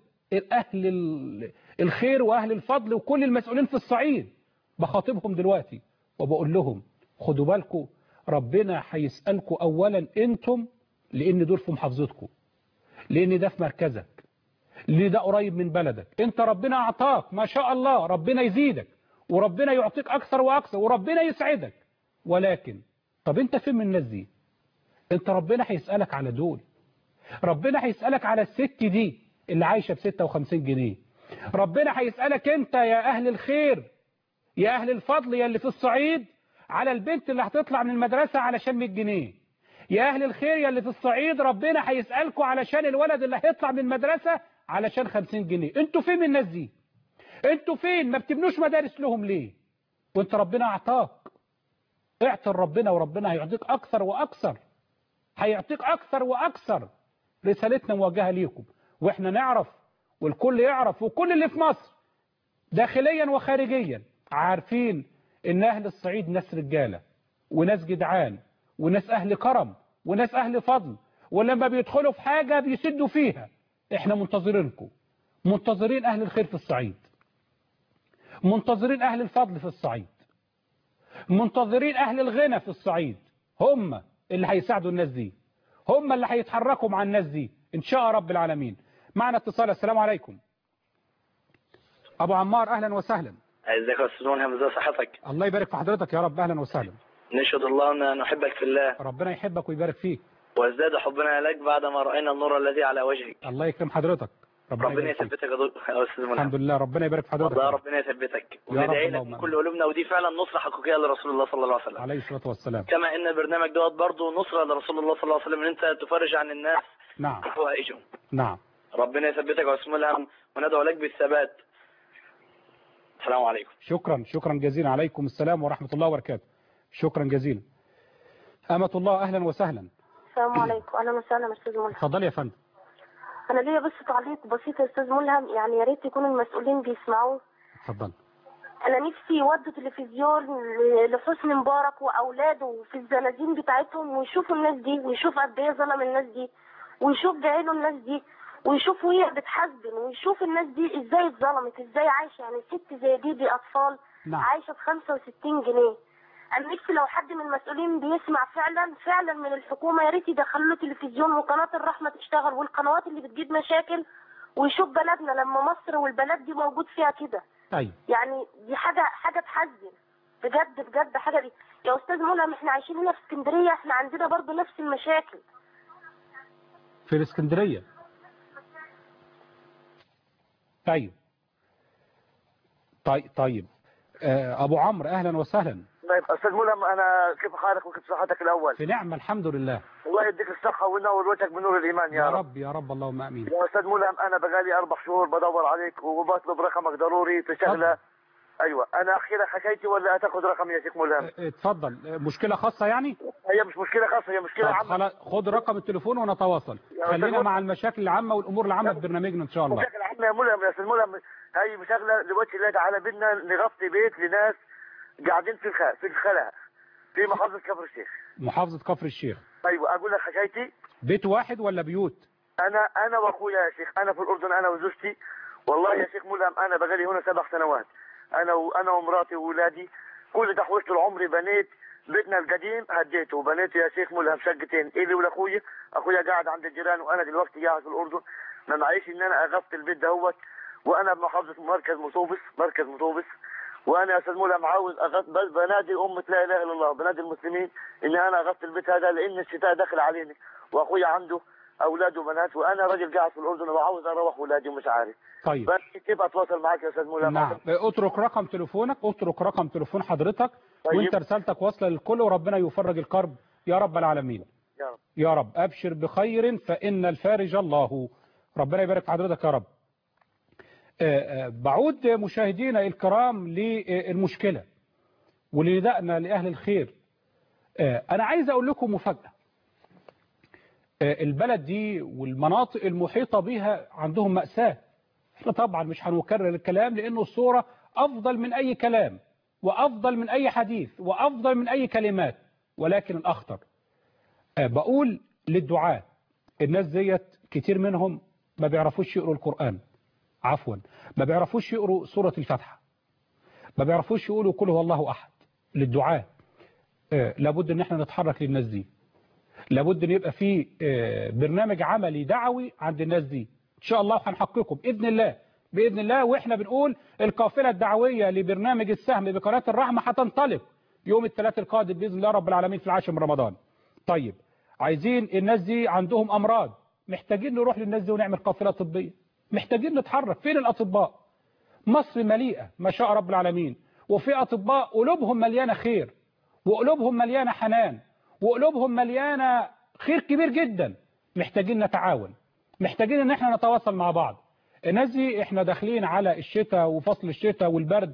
أهل الخير وأهل الفضل وكل المسؤولين في الصعيد بخاطبهم دلوقتي وبقول لهم خدوا بالكم ربنا هيسألكم أولا انتم لأن دول في محافظتكم لأن ده في مركزك لأن ده قريب من بلدك انت ربنا أعطاك ما شاء الله ربنا يزيدك وربنا يعطيك أكثر وأكثر وربنا يسعدك ولكن طب انت فين من الناس دي انت ربنا هيسألك على دول ربنا هيسألك على الست دي اللي عايشة ب 56 جنيه ربنا هيسألك انت يا أهل الخير يا أهل الفضل يا اللي في الصعيد على البنت اللي هتطلع من المدرسة علشان 100 جنيه يا أهل الخير يا اللي في الصعيد ربنا هيسألكوا علشان الولد اللي هيطلع من المدرسة علشان 50 جنيه انتوا فين من الناس دي انتوا فين ما بتبنوش مدارس لهم ليه وانت ربنا اعطاك اعطي ربنا وربنا هيعطيك اكثر واكثر هيعطيك اكثر واكثر رسالتنا موجهة ليكم واحنا نعرف والكل يعرف وكل اللي في مصر داخليا وخارجيا عارفين ان اهل الصعيد ناس رجالة وناس جدعان وناس اهل كرم وناس اهل فضل ولما بيدخلوا في حاجة بيسدوا فيها احنا منتظرينكم منتظرين اهل الخير في الصعيد منتظرين اهل الفضل في الصعيد منتظرين اهل الغنى في الصعيد هم اللي هيساعدوا الناس دي هم اللي هيتحركوا مع الناس دي ان شاء رب العالمين معنا اتصال السلام عليكم ابو عمار اهلا وسهلا ازيك يا استاذ ملهم ازي صحتك الله يبارك في حضرتك يا رب اهلا وسهلا نشهد الله ان نحبك في الله ربنا يحبك ويبارك فيك وازداد حبنا لك بعد ما راينا النور الذي على وجهك الله يكرم حضرتك ربنا, ربنا يبارك فيك. يثبتك يا دكتور- يا استاذ ملهم الحمد لله ربنا يبارك في حضرتك والله ربنا يثبتك وندعي لك اللهم من كل قلوبنا ودي فعلا نصرة حقيقية لرسول الله صلى الله عليه وسلم عليه الصلاه والسلام كما ان البرنامج دوت برضه نصرة لرسول الله صلى الله عليه وسلم ان انت تفرج عن الناس نعم حوائجهم نعم ربنا يثبتك يا استاذ ملهم وندعو لك بالثبات السلام عليكم شكرا شكرا جزيلا عليكم السلام ورحمة الله وبركاته شكرا جزيلا أمة الله أهلا وسهلا السلام عليكم اهلا وسهلا استاذ ملهم اتفضلي يا فندم انا ليا بس تعليق بسيط يا استاذ ملهم يعني يا ريت يكون المسؤولين بيسمعوه اتفضل انا نفسي يودوا تلفزيون ل- لحسني مبارك واولاده في الزنازين بتاعتهم ويشوفوا الناس دي ويشوف قد ايه ظلم الناس دي ويشوف بعينه الناس دي ويشوف وهي بتحاسبن ويشوف الناس دي ازاي اتظلمت ازاي عايشه يعني ست زي دي دي اطفال نعم. عايشه ب 65 جنيه انا نفسي لو حد من المسؤولين بيسمع فعلا فعلا من الحكومه يا ريت يدخلوا له تلفزيون وقناه الرحمه تشتغل والقنوات اللي بتجيب مشاكل ويشوف بلدنا لما مصر والبلد دي موجود فيها كده أيوة يعني دي حاجة حاجة تحزن بجد بجد حاجة دي يا أستاذ ملهم احنا عايشين هنا في اسكندرية احنا عندنا برضو نفس المشاكل في الإسكندرية طيب طيب طيب آه، أبو عمرو أهلا وسهلا طيب استاذ ملهم انا كيف حالك وكيف صحتك الاول؟ في نعمة الحمد لله الله يديك الصحه وينور وجهك بنور الايمان يا يا رب رب يا رب اللهم امين يا استاذ ملهم انا بقالي اربع شهور بدور عليك وبطلب رقمك ضروري في شغله ايوه انا احكي لك حكايتي ولا تاخذ رقمي يا شيخ ملهم؟ اه، اتفضل اه، مشكلة خاصة يعني هي مش مشكله خاصه هي مشكله طب عامه خلاص خد رقم التليفون ونتواصل يا خلينا أستاذ مع المشاكل العامة والامور العامة في برنامجنا ان شاء الله بشكل عام يا ملهم يا استاذ ملهم هي شغله لوجه الله تعالى بدنا نغطي بيت لناس قاعدين في الخ... في الخلا في محافظه كفر الشيخ محافظة كفر الشيخ ايوه اقول لك حكايتي بيت واحد ولا بيوت انا انا واخويا يا شيخ انا في الاردن انا وزوجتي والله يا شيخ ملهم انا بقالي هنا سبع سنوات انا وانا ومراتي واولادي كل ده حوشت عمري بنيت بيتنا القديم هديته وبنيت يا شيخ ملهم شقتين الي ولاخويا اخويا قاعد عند الجيران وانا دلوقتي قاعد في الاردن ما معيش ان انا اغطي البيت دهوت وانا بمحافظه مركز مطوبس مركز مطوبس وانا يا استاذ ملهم عاوز اغطي بس بنادي امه لا اله الا الله بنادي المسلمين ان انا اغطي البيت هذا لان الشتاء داخل علينا واخويا عنده اولاد وبنات وانا راجل قاعد في الاردن وعاوز اروح ولادي ومش عارف طيب بس كيف اتواصل معك يا استاذ ملهم نعم اترك رقم تليفونك اترك رقم تليفون حضرتك طيب. وانت رسالتك واصله للكل وربنا يفرج الكرب يا رب العالمين يا رب يا رب ابشر بخير فان الفارج الله ربنا يبارك في حضرتك يا رب آه، آه، بعود مشاهدينا الكرام للمشكله ولندائنا لاهل الخير آه، انا عايز اقول لكم مفاجاه آه، البلد دي والمناطق المحيطه بها عندهم ماساه احنا طبعا مش هنكرر الكلام لانه الصوره افضل من اي كلام وافضل من اي حديث وافضل من اي كلمات ولكن الاخطر آه، بقول للدعاة الناس ديت كتير منهم ما بيعرفوش يقروا القرآن عفوا ما بيعرفوش يقروا سورة الفاتحة ما بيعرفوش يقولوا كل هو الله أحد للدعاة آه، لابد ان احنا نتحرك للناس دي لابد ان يبقى في آه، برنامج عملي دعوي عند الناس دي ان شاء الله هنحققه باذن الله باذن الله واحنا بنقول القافله الدعويه لبرنامج السهم بقناه الرحمه هتنطلق يوم الثلاث القادم باذن الله رب العالمين في العاشر من رمضان طيب عايزين الناس دي عندهم امراض محتاجين نروح للناس دي ونعمل قافله طبيه محتاجين نتحرك فين الاطباء مصر مليئه ما شاء رب العالمين وفي اطباء قلوبهم مليانه خير وقلوبهم مليانه حنان وقلوبهم مليانه خير كبير جدا محتاجين نتعاون محتاجين ان احنا نتواصل مع بعض الناس دي احنا داخلين على الشتاء وفصل الشتاء والبرد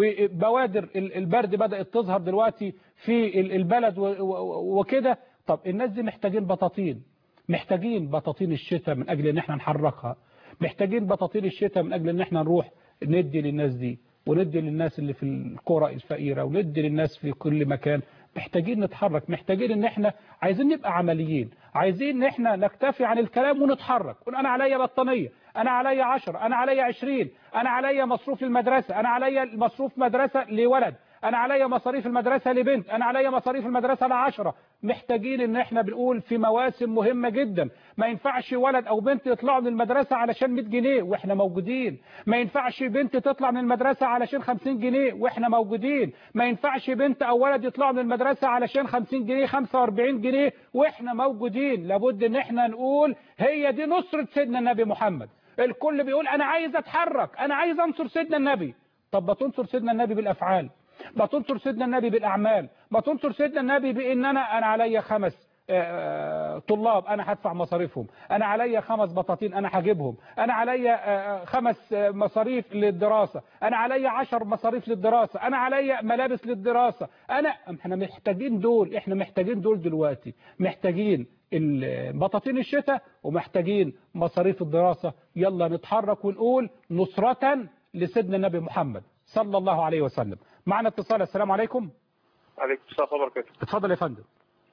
وبوادر ال- البرد بدأت تظهر دلوقتي في ال- البلد و- و- وكده طب الناس دي محتاجين بطاطين محتاجين بطاطين الشتاء من اجل ان احنا نحركها محتاجين بطاطين الشتاء من اجل ان احنا نروح ندي للناس دي وندي للناس اللي في القرى الفقيرة وندي للناس في كل مكان محتاجين نتحرك محتاجين ان احنا عايزين نبقى عمليين عايزين ان احنا نكتفي عن الكلام ونتحرك قول انا عليا بطانية انا عليا عشر انا عليا عشرين انا عليا مصروف للمدرسة انا عليا مصروف مدرسة لولد انا عليا مصاريف المدرسة لبنت انا عليا مصاريف المدرسة لعشرة محتاجين ان احنا بنقول في مواسم مهمة جدا ما ينفعش ولد او بنت يطلعوا من المدرسة علشان 100 جنيه واحنا موجودين ما ينفعش بنت تطلع من المدرسة علشان 50 جنيه واحنا موجودين ما ينفعش بنت او ولد يطلعوا من المدرسة علشان 50 جنيه 45 جنيه واحنا موجودين لابد ان احنا نقول هي دي نصرة سيدنا النبي محمد الكل بيقول انا عايز اتحرك انا عايز انصر سيدنا النبي طب ما تنصر سيدنا النبي بالافعال ما تنصر سيدنا النبي بالاعمال ما تنصر سيدنا النبي بان انا انا عليا خمس آه، طلاب انا هدفع مصاريفهم انا عليا خمس بطاطين انا هجيبهم انا عليا آه، خمس آه، مصاريف للدراسة انا عليا عشر مصاريف للدراسة انا عليا ملابس للدراسة انا احنا محتاجين دول احنا محتاجين دول دلوقتي محتاجين ال- بطاطين الشتاء ومحتاجين مصاريف الدراسة يلا نتحرك ونقول نصرة لسيدنا النبي محمد صلى الله عليه وسلم معنا اتصال السلام عليكم عليكم السلام ورحمة الله وبركاته اتفضل يا فندم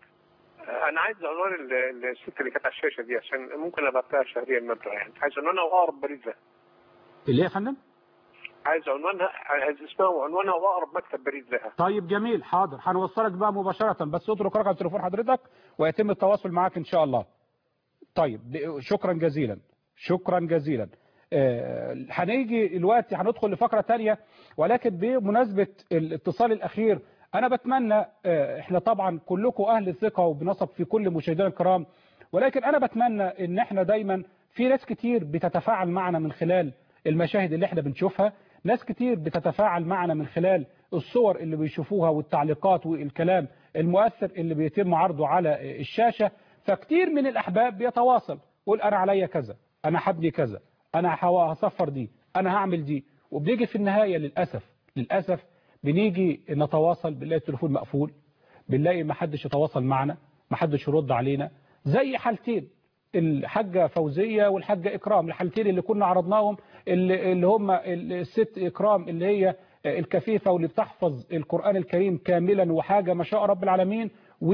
أنا عايز عنوان ال- الست اللي كانت على الشاشة دي عشان ممكن أبعتها شهريا المبلغ يعني عايز عنوانها وأقرب بريد لها اللي هي يا فندم عايز عنوانها عايز اسمها وعنوانها وأقرب مكتب بريد لها طيب جميل حاضر هنوصلك بقى مباشرة بس اترك رقم تليفون حضرتك ويتم التواصل معاك ان شاء الله طيب ب- شكرا جزيلا شكرا جزيلا آه، هنيجي دلوقتي هندخل لفقرة تانية ولكن بمناسبة الاتصال الأخير أنا بتمنى آه، إحنا طبعا كلكم أهل ثقة وبنثق في كل مشاهدينا الكرام ولكن أنا بتمنى إن إحنا دايما في ناس كتير بتتفاعل معنا من خلال المشاهد اللي احنا بنشوفها ناس كتير بتتفاعل معنا من خلال الصور اللي بيشوفوها والتعليقات والكلام المؤثر اللي بيتم عرضه على الشاشة فكتير من الأحباب بيتواصل يقول أنا عليا كذا أنا حبني كذا أنا هصفر دي أنا هعمل دي وبنيجي في النهاية للأسف للأسف بنيجي نتواصل بنلاقي التليفون مقفول بنلاقي ما حدش يتواصل معنا ما حدش يرد علينا زي حالتين الحاجة فوزية والحاجة إكرام الحالتين اللي كنا عرضناهم اللي, اللي هم الست إكرام اللي هي الكفيفة واللي بتحفظ القرآن الكريم كاملا وحاجة ما شاء رب العالمين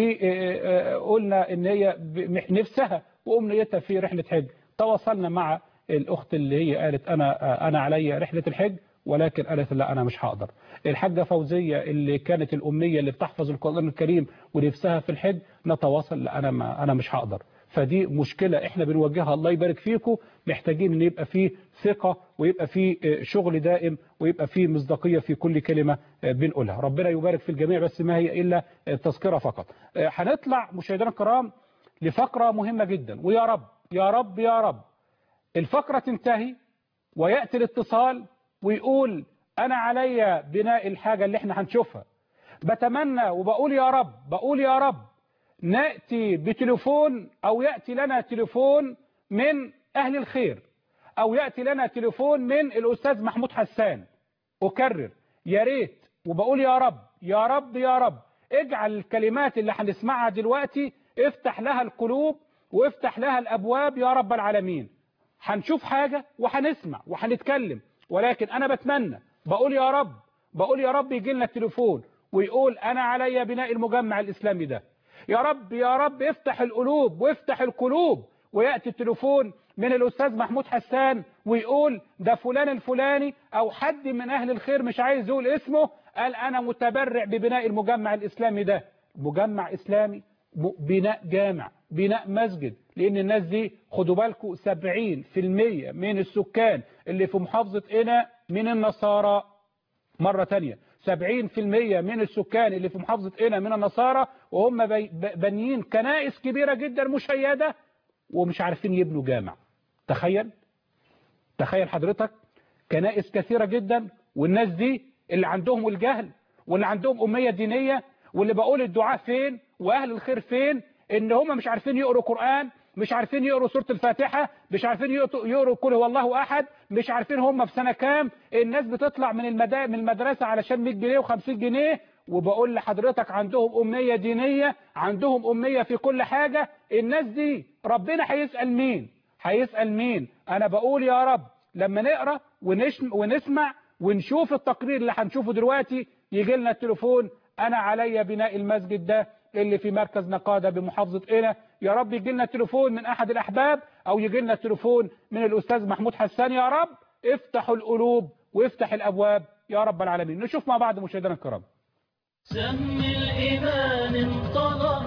وقلنا ان هي نفسها وأمنيتها في رحلة حج تواصلنا مع الأخت اللي هي قالت أنا أنا علي رحلة الحج ولكن قالت لا أنا مش هقدر الحاجة فوزية اللي كانت الأمنية اللي بتحفظ القرآن الكريم ونفسها في الحج نتواصل لا أنا ما أنا مش هقدر فدي مشكلة احنا بنواجهها الله يبارك فيكم محتاجين ان يبقى فيه ثقة ويبقى فيه شغل دائم ويبقى فيه مصداقية في كل كلمة بنقولها ربنا يبارك في الجميع بس ما هي إلا تذكرة فقط هنطلع مشاهدينا الكرام لفقرة مهمة جدا ويا رب يا رب يا رب الفقرة تنتهي ويأتي الاتصال ويقول أنا عليا بناء الحاجة اللي احنا هنشوفها بتمنى وبقول يا رب بقول يا رب نأتي بتليفون أو يأتي لنا تليفون من أهل الخير أو يأتي لنا تليفون من الأستاذ محمود حسان أكرر يا ريت وبقول يا رب يا رب يا رب اجعل الكلمات اللي هنسمعها دلوقتي افتح لها القلوب وافتح لها الأبواب يا رب العالمين هنشوف حاجة وهنسمع وهنتكلم ولكن أنا بتمنى بقول يا رب بقول يا رب يجي لنا التليفون ويقول أنا علي بناء المجمع الإسلامي ده يا رب يا رب افتح القلوب وافتح القلوب ويأتي التليفون من الأستاذ محمود حسان ويقول ده فلان الفلاني أو حد من أهل الخير مش عايز يقول اسمه قال أنا متبرع ببناء المجمع الإسلامي ده مجمع إسلامي بناء جامع بناء مسجد لأن الناس دي خدوا بالكم 70% من السكان اللي في محافظة قنا من النصارى مرة تانية 70% من السكان اللي في محافظة قنا من النصارى وهم بانيين كنائس كبيرة جدا مشيدة ومش عارفين يبنوا جامع تخيل تخيل حضرتك كنائس كثيرة جدا والناس دي اللي عندهم الجهل واللي عندهم أمية دينية واللي بقول الدعاء فين وأهل الخير فين إن هم مش عارفين يقروا قرآن مش عارفين يقروا سورة الفاتحة مش عارفين يقروا كل هو الله أحد مش عارفين هم في سنة كام الناس بتطلع من المدا... من المدرسة علشان 100 جنيه و50 جنيه وبقول لحضرتك عندهم أمية دينية عندهم أمية في كل حاجة الناس دي ربنا هيسأل مين هيسأل مين أنا بقول يا رب لما نقرأ ونشم... ونسمع ونشوف التقرير اللي هنشوفه دلوقتي يجي لنا التليفون أنا عليا بناء المسجد ده اللي في مركز نقادة بمحافظة قنا يا رب يجي لنا تليفون من أحد الأحباب أو يجي لنا تليفون من الأستاذ محمود حسان يا رب افتحوا القلوب وافتح الأبواب يا رب العالمين نشوف مع بعض مشاهدينا الكرام سم الإيمان انطلق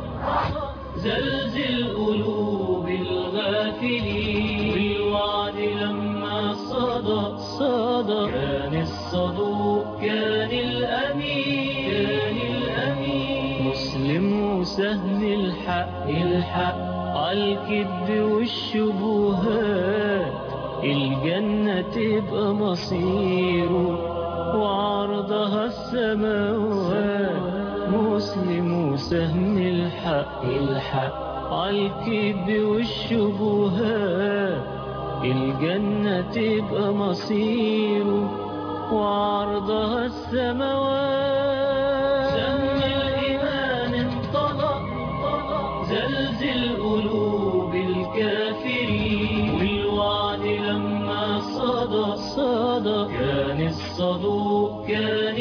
زلزل قلوب الغافلين بالوعد لما صدى صدى كان الصدوق كان الأمين كان الأمين مسلم وسهم الحق الحق عالكذب والشبهات الجنة تبقى مصيره وعرضها السماوات مسلم وسهم الحق الحق عالكذب والشبهات الجنة تبقى مصيره وعرضها السماوات سم الإيمان انطلق زلزل قلوب الكافرين والوعد لما صدى صدى كان الصدوق كان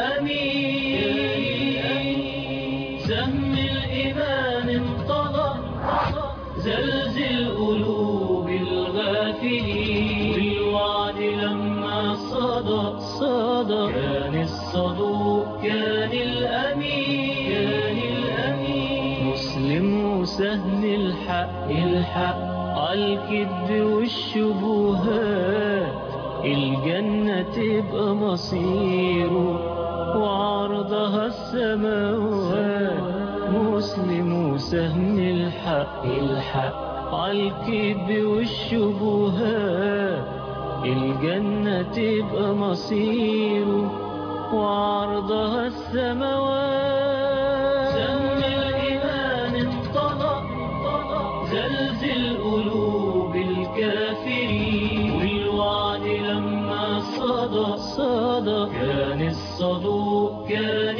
الأمين سم الإيمان انطلق زلزل قلوب الغافلين والوعد لما صدى صدى كان الصدوق كان الأمين كان الأمين مسلم وسهم الحق الحق عالكذب والشبهات الجنة تبقى مصيره وعرضها السماوات مسلم وسهم الحق الحق عالكذب والشبهات الجنة تبقى مصيره وعرضها السماوات سم الإيمان انطلق زلزل قلوب الكافرين والوعد لما صدى صدى كان الصدوق كان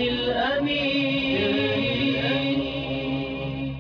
الأمين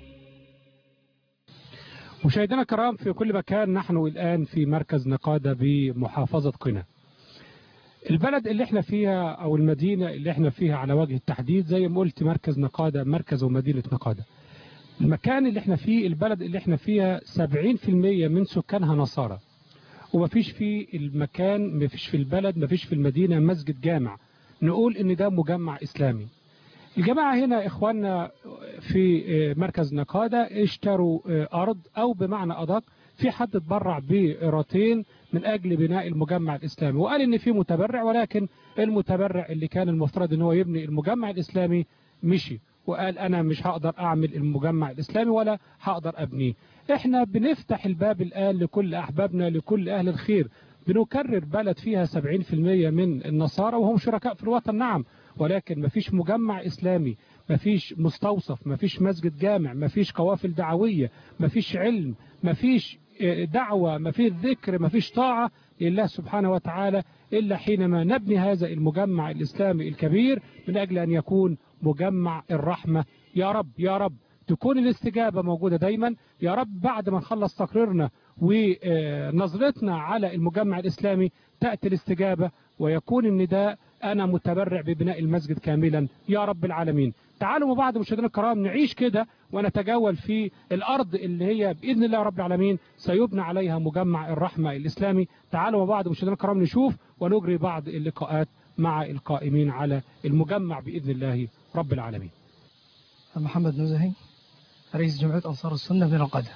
مشاهدينا الكرام في كل مكان نحن الآن في مركز نقادة بمحافظة قنا البلد اللي احنا فيها او المدينة اللي احنا فيها على وجه التحديد زي ما قلت مركز نقادة مركز ومدينة نقادة المكان اللي احنا فيه البلد اللي احنا فيها 70% من سكانها نصارى ومفيش في المكان مفيش في البلد مفيش في المدينة مسجد جامع نقول ان ده مجمع اسلامي الجماعة هنا إخواننا في مركز نقادة اشتروا أرض أو بمعنى أدق في حد اتبرع بقيرتين من أجل بناء المجمع الإسلامي وقال إن في متبرع ولكن المتبرع اللي كان المفترض إن هو يبني المجمع الإسلامي مشي وقال أنا مش هقدر أعمل المجمع الإسلامي ولا هقدر أبنيه إحنا بنفتح الباب الآن لكل أحبابنا لكل أهل الخير بنكرر بلد فيها 70% من النصارى وهم شركاء في الوطن نعم ولكن مفيش مجمع إسلامي مفيش مستوصف مفيش مسجد جامع مفيش قوافل دعوية مفيش علم مفيش دعوة مفيش ذكر مفيش طاعة لله سبحانه وتعالى إلا حينما نبني هذا المجمع الإسلامي الكبير من أجل أن يكون مجمع الرحمة يا رب يا رب تكون الاستجابة موجودة دايما يا رب بعد ما نخلص تقريرنا ونظرتنا على المجمع الإسلامي تأتي الاستجابة ويكون النداء أنا متبرع ببناء المسجد كاملا يا رب العالمين تعالوا مع بعض مشاهدينا الكرام نعيش كده ونتجول في الأرض اللي هي بإذن الله رب العالمين سيبنى عليها مجمع الرحمة الإسلامي تعالوا مع بعض مشاهدينا الكرام نشوف ونجري بعض اللقاءات مع القائمين على المجمع بإذن الله رب العالمين محمد نزهي رئيس جمعية أنصار السنة بن القادة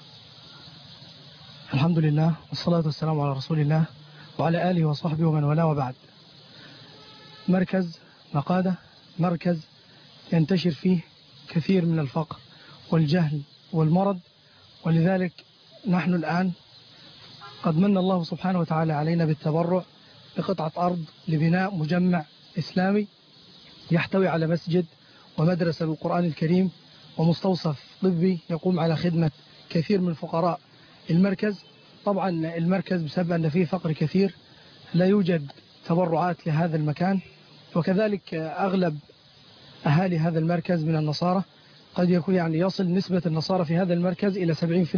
الحمد لله والصلاة والسلام على رسول الله وعلى آله وصحبه ومن والاه وبعد مركز نقادة مركز ينتشر فيه كثير من الفقر والجهل والمرض ولذلك نحن الآن قد من الله سبحانه وتعالى علينا بالتبرع بقطعة أرض لبناء مجمع إسلامي يحتوي على مسجد ومدرسة للقرآن الكريم ومستوصف طبي يقوم على خدمة كثير من فقراء المركز طبعا المركز بسبب أن فيه فقر كثير لا يوجد تبرعات لهذا المكان وكذلك أغلب أهالي هذا المركز من النصارى قد يكون يعني يصل نسبة النصارى في هذا المركز إلى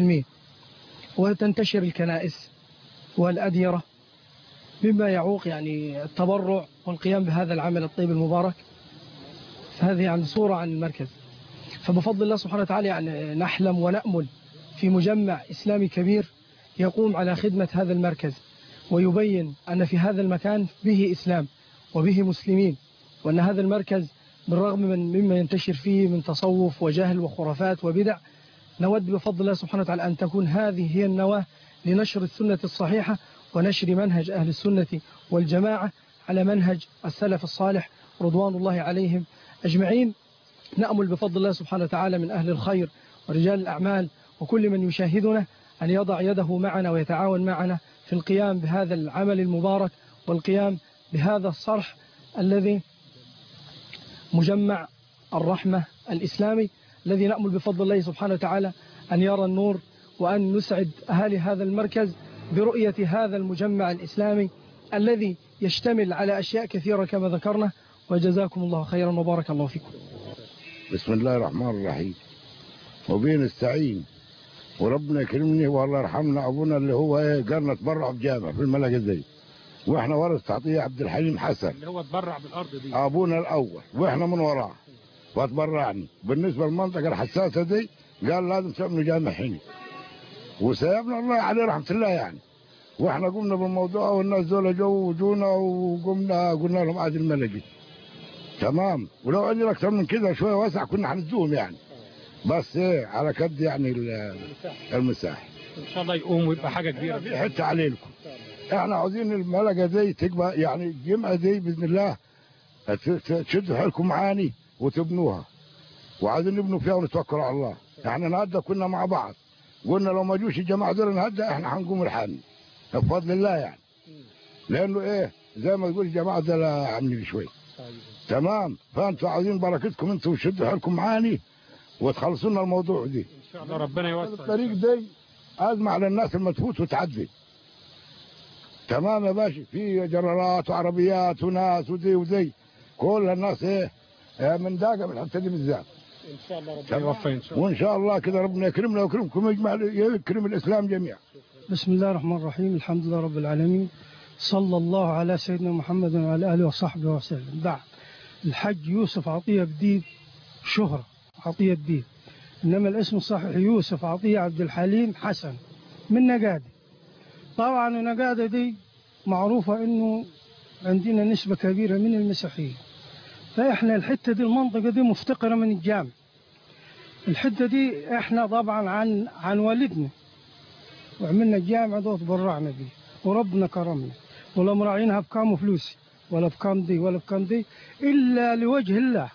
70% وتنتشر الكنائس والأديرة مما يعوق يعني التبرع والقيام بهذا العمل الطيب المبارك فهذه يعني صورة عن المركز فبفضل الله سبحانه وتعالى يعني نحلم ونأمل في مجمع إسلامي كبير يقوم على خدمة هذا المركز ويبين أن في هذا المكان به إسلام وبه مسلمين وأن هذا المركز بالرغم من مما ينتشر فيه من تصوف وجهل وخرافات وبدع نود بفضل الله سبحانه وتعالى أن تكون هذه هي النواة لنشر السنة الصحيحة ونشر منهج أهل السنة والجماعة على منهج السلف الصالح رضوان الله عليهم أجمعين نأمل بفضل الله سبحانه وتعالى من أهل الخير ورجال الأعمال وكل من يشاهدنا أن يضع يده معنا ويتعاون معنا في القيام بهذا العمل المبارك والقيام بهذا الصرح الذي مجمع الرحمة الإسلامي الذي نأمل بفضل الله سبحانه وتعالى أن يرى النور وأن نسعد أهالي هذا المركز برؤية هذا المجمع الإسلامي الذي يشتمل على أشياء كثيرة كما ذكرنا وجزاكم الله خيرا وبارك الله فيكم بسم الله الرحمن الرحيم وبين نستعين وربنا يكرمني والله يرحمنا ابونا اللي هو ايه قالنا تبرع بجامع في الملقا دي واحنا ورث تعطيه عبد الحليم حسن اللي هو اتبرع بالارض دي ابونا الاول واحنا من وراه وتبرعني بالنسبه للمنطقه الحساسه دي قال لازم تعملوا جامع هنا وسيبنا الله عليه رحمه الله يعني واحنا قمنا بالموضوع والناس دول جو وجونا وقمنا قلنا لهم عاد الملقي تمام ولو عندنا اكثر من كذا شويه واسع كنا حنزوم يعني بس ايه على قد يعني المساحه ان شاء الله يقوم ويبقى حاجه كبيره في حته عليكم احنا عاوزين الملقه دي تبقى يعني الجمعه دي باذن الله تشدوا حيلكم معاني وتبنوها وعايزين نبنوا فيها ونتوكل على الله احنا نهدى كنا مع بعض قلنا لو ما جوش الجماعه دول نهدى احنا حنقوم لحالنا بفضل الله يعني لانه ايه زي ما تقول الجماعه ده عاملين شوي تمام فانتوا عايزين بركتكم انتوا وشدوا حيلكم معاني وتخلصوا لنا الموضوع دي ربنا يوسع الطريق دي ازمه على الناس لما تفوت وتعدي تمام يا باشا في جرارات وعربيات وناس ودي ودي كل الناس ايه آه، من داقه من الحته دي بالذات ان شاء الله ربنا تمام. يوفق ان شاء الله وان شاء الله كده ربنا يكرمنا ويكرمكم ويجمع يكرم الاسلام جميعا بسم الله الرحمن الرحيم الحمد لله رب العالمين صلى الله على سيدنا محمد وعلى آله وصحبه وسلم بعد الحج يوسف عطية بديد شهرة عطية بديد إنما الاسم الصحيح يوسف عطية عبد الحليم حسن من نقادة طبعا نقادة دي معروفة إنه عندنا نسبة كبيرة من المسيحيين فإحنا الحتة دي المنطقة دي مفتقرة من الجامع الحتة دي إحنا طبعا عن عن والدنا وعملنا الجامع ده وتبرعنا بيه وربنا كرمنا ولا مراعينها بكام فلوس ولا بكام دي ولا بكام دي إلا لوجه الله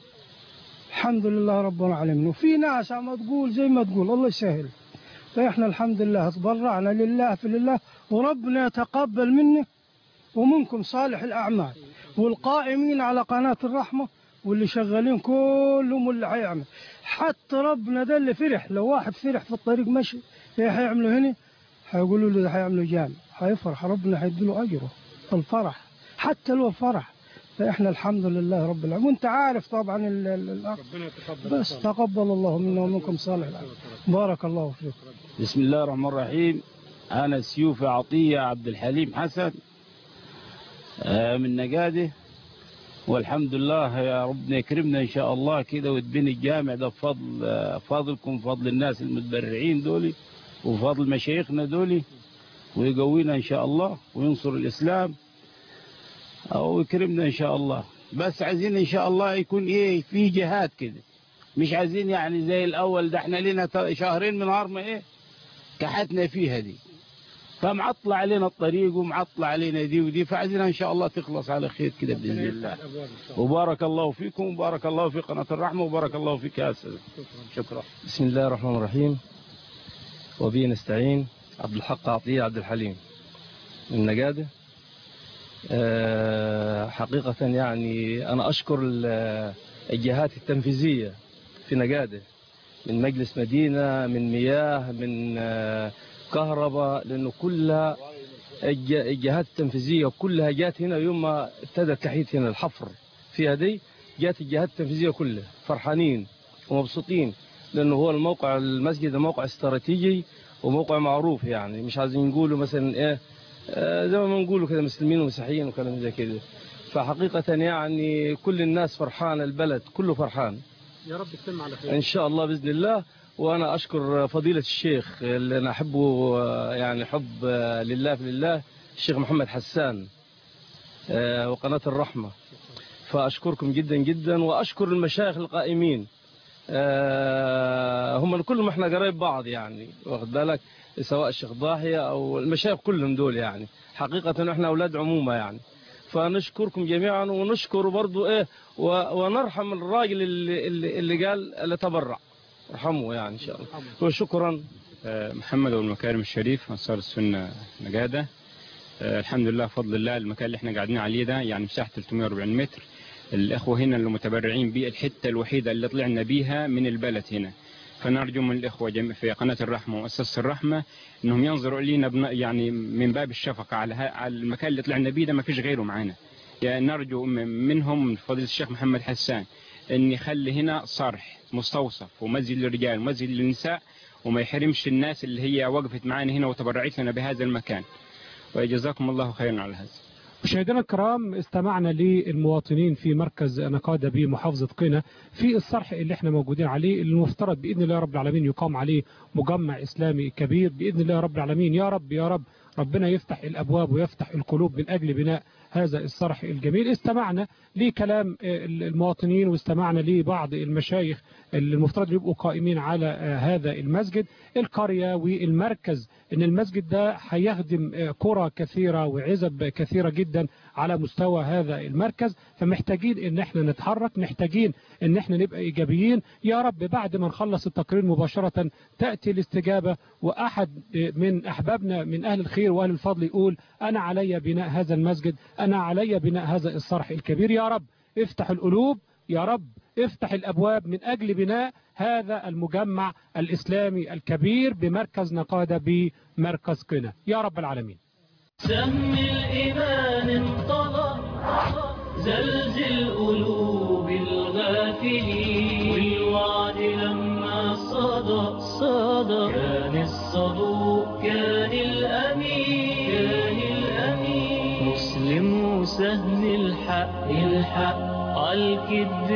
الحمد لله رب العالمين وفي ناس عم تقول زي ما تقول الله يسهل فإحنا الحمد لله تبرعنا لله في لله وربنا يتقبل منه ومنكم صالح الأعمال والقائمين على قناة الرحمة واللي شغالين كلهم واللي حيعمل حتى ربنا ده اللي فرح لو واحد فرح في الطريق مشي ايه حيعملوا هنا حيقولوا له ده حيعملوا جامع حيفرح ربنا حيديله اجره الفرح حتى لو فرح فاحنا الحمد لله رب العالمين وانت عارف طبعا ال- ال- الاخ ربنا يتقبل بس تقبل الله منا ومنكم صالح الأعمال. بارك الله فيك بسم الله الرحمن الرحيم أنا سيوفي عطية عبد الحليم حسن آه، من نجاده والحمد لله يا ربنا يكرمنا إن شاء الله كده وتبني الجامع ده بفضل آه، فضلكم فضل الناس المتبرعين دولي وفضل مشايخنا دولي ويقوينا إن شاء الله وينصر الإسلام أو يكرمنا إن شاء الله بس عايزين إن شاء الله يكون إيه في جهاد كده مش عايزين يعني زي الأول ده احنا لنا ت- شهرين من نهار ما إيه كحتنا فيها دي فمعطلة علينا الطريق ومعطلة علينا دي ودي فعايزينها إن شاء الله تخلص على خير كده بإذن الله وبارك الله فيكم وبارك الله في قناة الرحمة وبارك الله فيك يا أستاذ شكرا بسم الله الرحمن الرحيم وبه نستعين عبد الحق عطية عبد الحليم من نجادة آه، حقيقة يعني أنا أشكر ال- الجهات التنفيذية في نجادة من مجلس مدينة من مياه من آه، كهرباء لأنه كلها الج- الجهات التنفيذية كلها جات هنا يوم ما ابتدى التحيط هنا الحفر فيها دي جات الجهات التنفيذية كلها فرحانين ومبسوطين لأنه هو الموقع المسجد ده موقع استراتيجي وموقع معروف يعني مش عايزين نقولوا مثلا ايه آه، زي ما نقولوا كده مسلمين ومسيحيين وكلام زي كده فحقيقة يعني كل الناس فرحانة البلد كله فرحان يا رب تتم على خير ان شاء الله باذن الله وانا اشكر فضيله الشيخ اللي انا احبه آه، يعني حب آه، لله في لله الشيخ محمد حسان آه، وقناه الرحمه فاشكركم جدا جدا واشكر المشايخ القائمين آه، هم كلهم احنا قريب بعض يعني واخد بالك سواء الشيخ ضاحيه او المشايخ كلهم دول يعني حقيقه احنا اولاد عمومه يعني فنشكركم جميعا ونشكر برضو ايه و- ونرحم الراجل اللي, اللي, اللي قال اللي تبرع ارحمه يعني ان شاء الله وشكرا آه، محمد أبو المكارم الشريف أنصار السنة نجادة آه، الحمد لله بفضل الله المكان اللي احنا قاعدين عليه ده يعني مساحة 340 متر الإخوة هنا اللي متبرعين بيه الحتة الوحيدة اللي طلعنا بيها من البلد هنا فنرجو من الإخوة جم- في قناة الرحمة ومؤسسة الرحمة إنهم ينظروا إلينا بن- يعني من باب الشفقة على, ها- على المكان اللي طلعنا بيه ده ما فيش غيره معانا يعني نرجو م- منهم من فضيلة الشيخ محمد حسان إن يخلي هنا صرح مستوصف ومسجد للرجال ومسجد للنساء وما يحرمش الناس اللي هي وقفت معانا هنا وتبرعت لنا بهذا المكان وجزاكم الله خيرا على هذا مشاهدينا الكرام استمعنا للمواطنين في مركز نقادة بمحافظة قنا في الصرح اللي احنا موجودين عليه اللي المفترض بإذن الله رب العالمين يقام عليه مجمع إسلامي كبير بإذن الله رب العالمين يا رب يا رب ربنا يفتح الأبواب ويفتح القلوب من أجل بناء هذا الصرح الجميل استمعنا لكلام آه، المواطنين واستمعنا لبعض المشايخ اللي المفترض يبقوا قائمين على آه، هذا المسجد القرية والمركز ان المسجد ده هيخدم آه، قرى كثيرة وعزب كثيرة جدا على مستوى هذا المركز فمحتاجين ان احنا نتحرك محتاجين ان احنا نبقى ايجابيين يا رب بعد ما نخلص التقرير مباشرة تأتي الاستجابة واحد آه، من احبابنا من اهل الخير الخير وأهل الفضل يقول أنا علي بناء هذا المسجد أنا علي بناء هذا الصرح الكبير يا رب افتح القلوب يا رب افتح الأبواب من أجل بناء هذا المجمع الإسلامي الكبير بمركز نقادة بمركز قنا يا رب العالمين سهم الإيمان انطلق زلزل قلوب الغافلين والوعد لما صدى صدى كان الصدوق كان الأمين كان الأمين مسلم وسهم الحق الحق عالكذب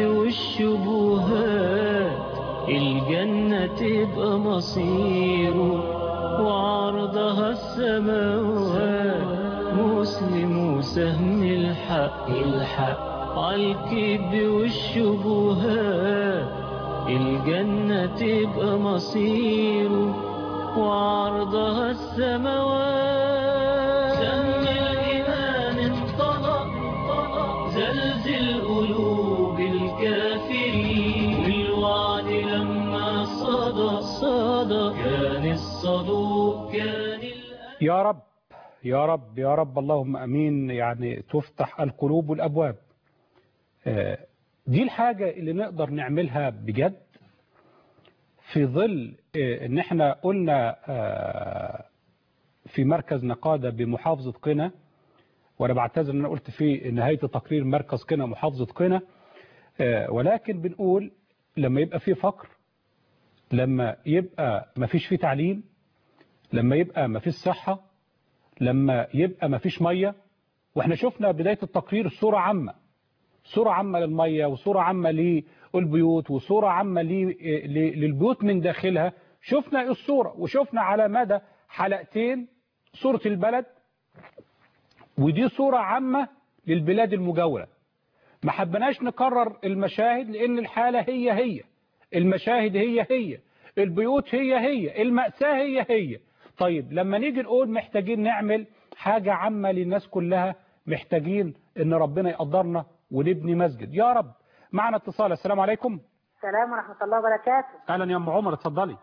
والشبهات الجنة تبقى مصيره وعرضها السماوات مسلم وسهم الحق الحق عالكذب والشبهات الجنة تبقى مصيره وعرضها السماوات سهم الإيمان انطلق زلزل قلوب الكافرين والوعد لما صدى صدى كان الصدوق كان يا رب يا رب يا رب اللهم امين يعني تفتح القلوب والابواب آه، دي الحاجة اللي نقدر نعملها بجد في ظل آه، ان احنا قلنا آه، في مركز نقادة بمحافظة قنا وانا بعتذر ان انا قلت في نهاية تقرير مركز قنا محافظة قنا ولكن بنقول لما يبقى في فقر لما يبقى ما فيش فيه تعليم لما يبقى ما فيش صحة لما يبقى ما فيش مية واحنا شفنا بداية التقرير صورة عامة صورة عامة للمية وصورة عامة للبيوت وصورة عامة للبيوت من داخلها شفنا الصورة وشفنا على مدى حلقتين صورة البلد ودي صورة عامة للبلاد المجاورة ما حبناش نكرر المشاهد لأن الحالة هي هي المشاهد هي هي البيوت هي هي المأساة هي هي طيب لما نيجي نقول محتاجين نعمل حاجة عامة للناس كلها محتاجين ان ربنا يقدرنا ونبني مسجد يا رب معنا اتصال السلام عليكم السلام ورحمة الله وبركاته اهلا يا ام عمر اتفضلي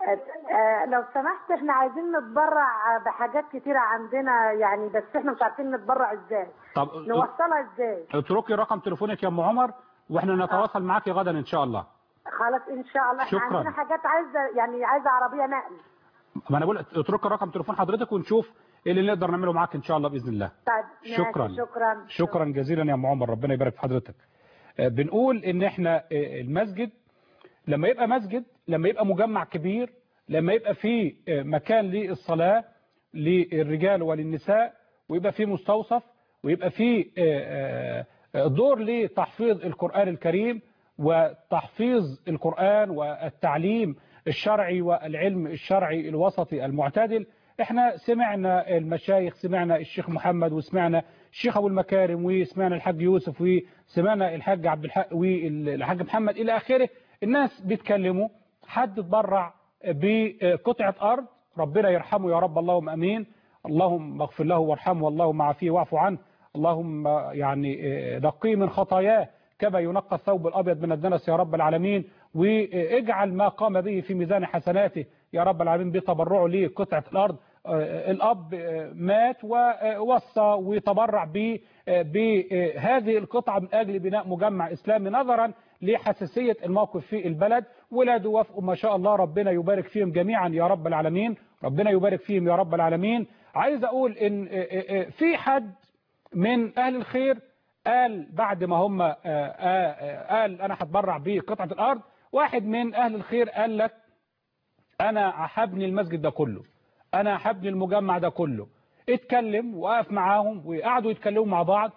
آه، لو سمحت احنا عايزين نتبرع بحاجات كتيرة عندنا يعني بس احنا مش عارفين نتبرع ازاي طب نوصلها ازاي اتركي رقم تليفونك يا ام عمر واحنا نتواصل معاكي غدا ان شاء الله خلاص ان شاء الله احنا شكراً. عندنا حاجات عايزة يعني عايزة عربية نقل ما انا بقول اتركي رقم تليفون حضرتك ونشوف ايه اللي نقدر نعمله معاك ان شاء الله باذن الله طيب ماشي، شكرا شكرا شكرا جزيلا يا ام عمر ربنا يبارك في حضرتك آه، بنقول ان احنا آه، المسجد لما يبقى مسجد لما يبقى مجمع كبير لما يبقى فيه آه، مكان للصلاة للرجال وللنساء ويبقى فيه مستوصف ويبقى فيه آه، آه، دور لتحفيظ القرآن الكريم وتحفيظ القرآن والتعليم الشرعي والعلم الشرعي الوسطي المعتدل احنا سمعنا المشايخ سمعنا الشيخ محمد وسمعنا الشيخ ابو المكارم وسمعنا الحاج يوسف وسمعنا الحاج عبد الحق والحاج محمد الى اخره الناس بيتكلموا حد اتبرع بقطعة ارض ربنا يرحمه يا رب اللهم امين اللهم اغفر له وارحمه اللهم عافيه واعف عنه اللهم يعني نقيه من خطاياه كما ينقى الثوب الابيض من الدنس يا رب العالمين واجعل ما قام به في ميزان حسناته يا رب العالمين بتبرعه لقطعة الارض الاب مات ووصى وتبرع ب- بهذه القطعة من اجل بناء مجمع اسلامي نظرا لحساسية الموقف في البلد ولاده وافقوا ما شاء الله ربنا يبارك فيهم جميعا يا رب العالمين ربنا يبارك فيهم يا رب العالمين عايز اقول ان في حد من اهل الخير قال بعد ما هم آه، آه، قال انا هتبرع بقطعة الارض واحد من اهل الخير قال لك انا هبني المسجد ده كله انا هبني المجمع ده كله اتكلم وقف معاهم وقعدوا يتكلموا مع بعض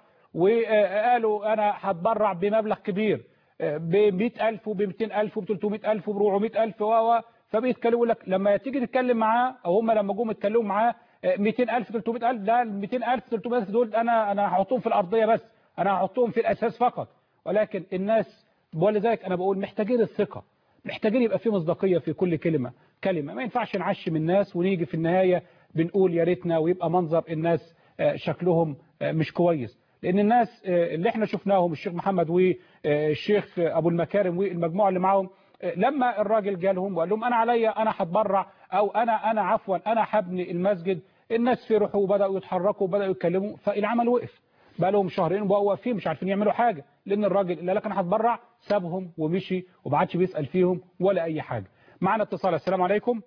وقالوا انا هتبرع بمبلغ كبير ب 100000 وب 200000 وب 300000 وب 400000 و فبيتكلموا لك لما تيجي تتكلم معاه او هم لما جم يتكلموا معاه 200000 300000 ده ال 200000 300000 دول انا انا هحطهم في الارضيه بس انا هحطهم في الاساس فقط ولكن الناس ولذلك انا بقول محتاجين الثقه محتاجين يبقى في مصداقيه في كل كلمه كلمه ما ينفعش نعشم الناس ونيجي في النهايه بنقول يا ريتنا ويبقى منظر الناس آه، شكلهم آه، مش كويس لان الناس آه، اللي احنا شفناهم الشيخ محمد والشيخ ابو المكارم والمجموعه اللي معاهم آه، لما الراجل جالهم وقال لهم انا عليا انا هتبرع او انا انا عفوا انا هبني المسجد الناس فرحوا وبداوا يتحركوا وبداوا يتكلموا فالعمل وقف بقى لهم شهرين وبقوا واقفين مش عارفين يعملوا حاجه لان الراجل اللي لك انا هتبرع سابهم ومشي وما عادش بيسال فيهم ولا اي حاجه معنا اتصال السلام عليكم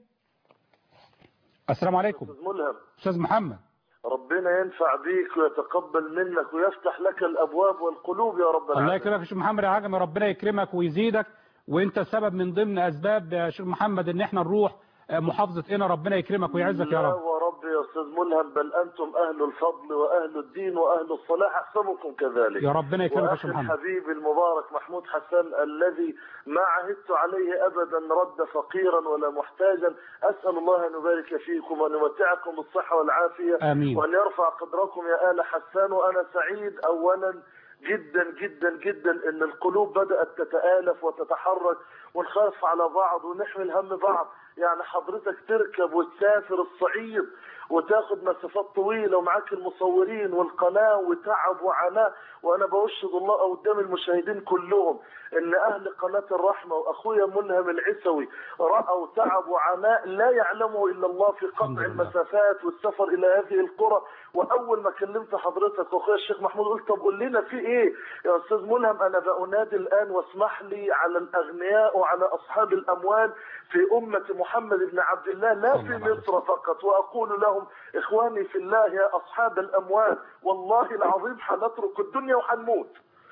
السلام عليكم أستاذ ملهم استاذ محمد ربنا ينفع بيك ويتقبل منك ويفتح لك الأبواب والقلوب يا رب الله العالمين يكرمك يا شيخ محمد يا عجمي ربنا يكرمك ويزيدك وانت سبب من ضمن اسباب يا شيخ محمد ان احنا نروح محافظه هنا ربنا يكرمك ويعزك يا لا رب ورب يا أستاذ ملهم بل أنتم أهل الفضل وأهل الدين وأهل الصلاح أحسبكم كذلك يا ربنا يكرمك يا وأخي شيخ محمد الحبيب المبارك محمود حسن الذي ما عهدت عليه أبدا رد فقيرا ولا محتاجا أسأل الله أن يبارك فيكم وأن يمتعكم بالصحة والعافية آمين. وأن يرفع قدركم يا آل حسان وأنا سعيد أولا جدا جدا جدا ان القلوب بدأت تتآلف وتتحرك ونخاف على بعض ونحمل هم بعض يعني حضرتك تركب وتسافر الصعيد وتاخد مسافات طويلة ومعاك المصورين والقناة وتعب وعناء وانا بوشد الله قدام المشاهدين كلهم ان اهل قناة الرحمة واخويا ملهم العسوي رأوا تعب وعناء لا يعلمه الا الله في قطع المسافات والسفر الى هذه القرى واول ما كلمت حضرتك واخويا الشيخ محمود قلت طب قول لنا في ايه يا استاذ ملهم انا بأنادي الان واسمح لي على الاغنياء وعلى اصحاب الاموال في امة محمد بن عبد الله لا في مصر فقط واقول لهم اخواني في الله يا اصحاب الاموال والله العظيم حنترك الدنيا وحنموت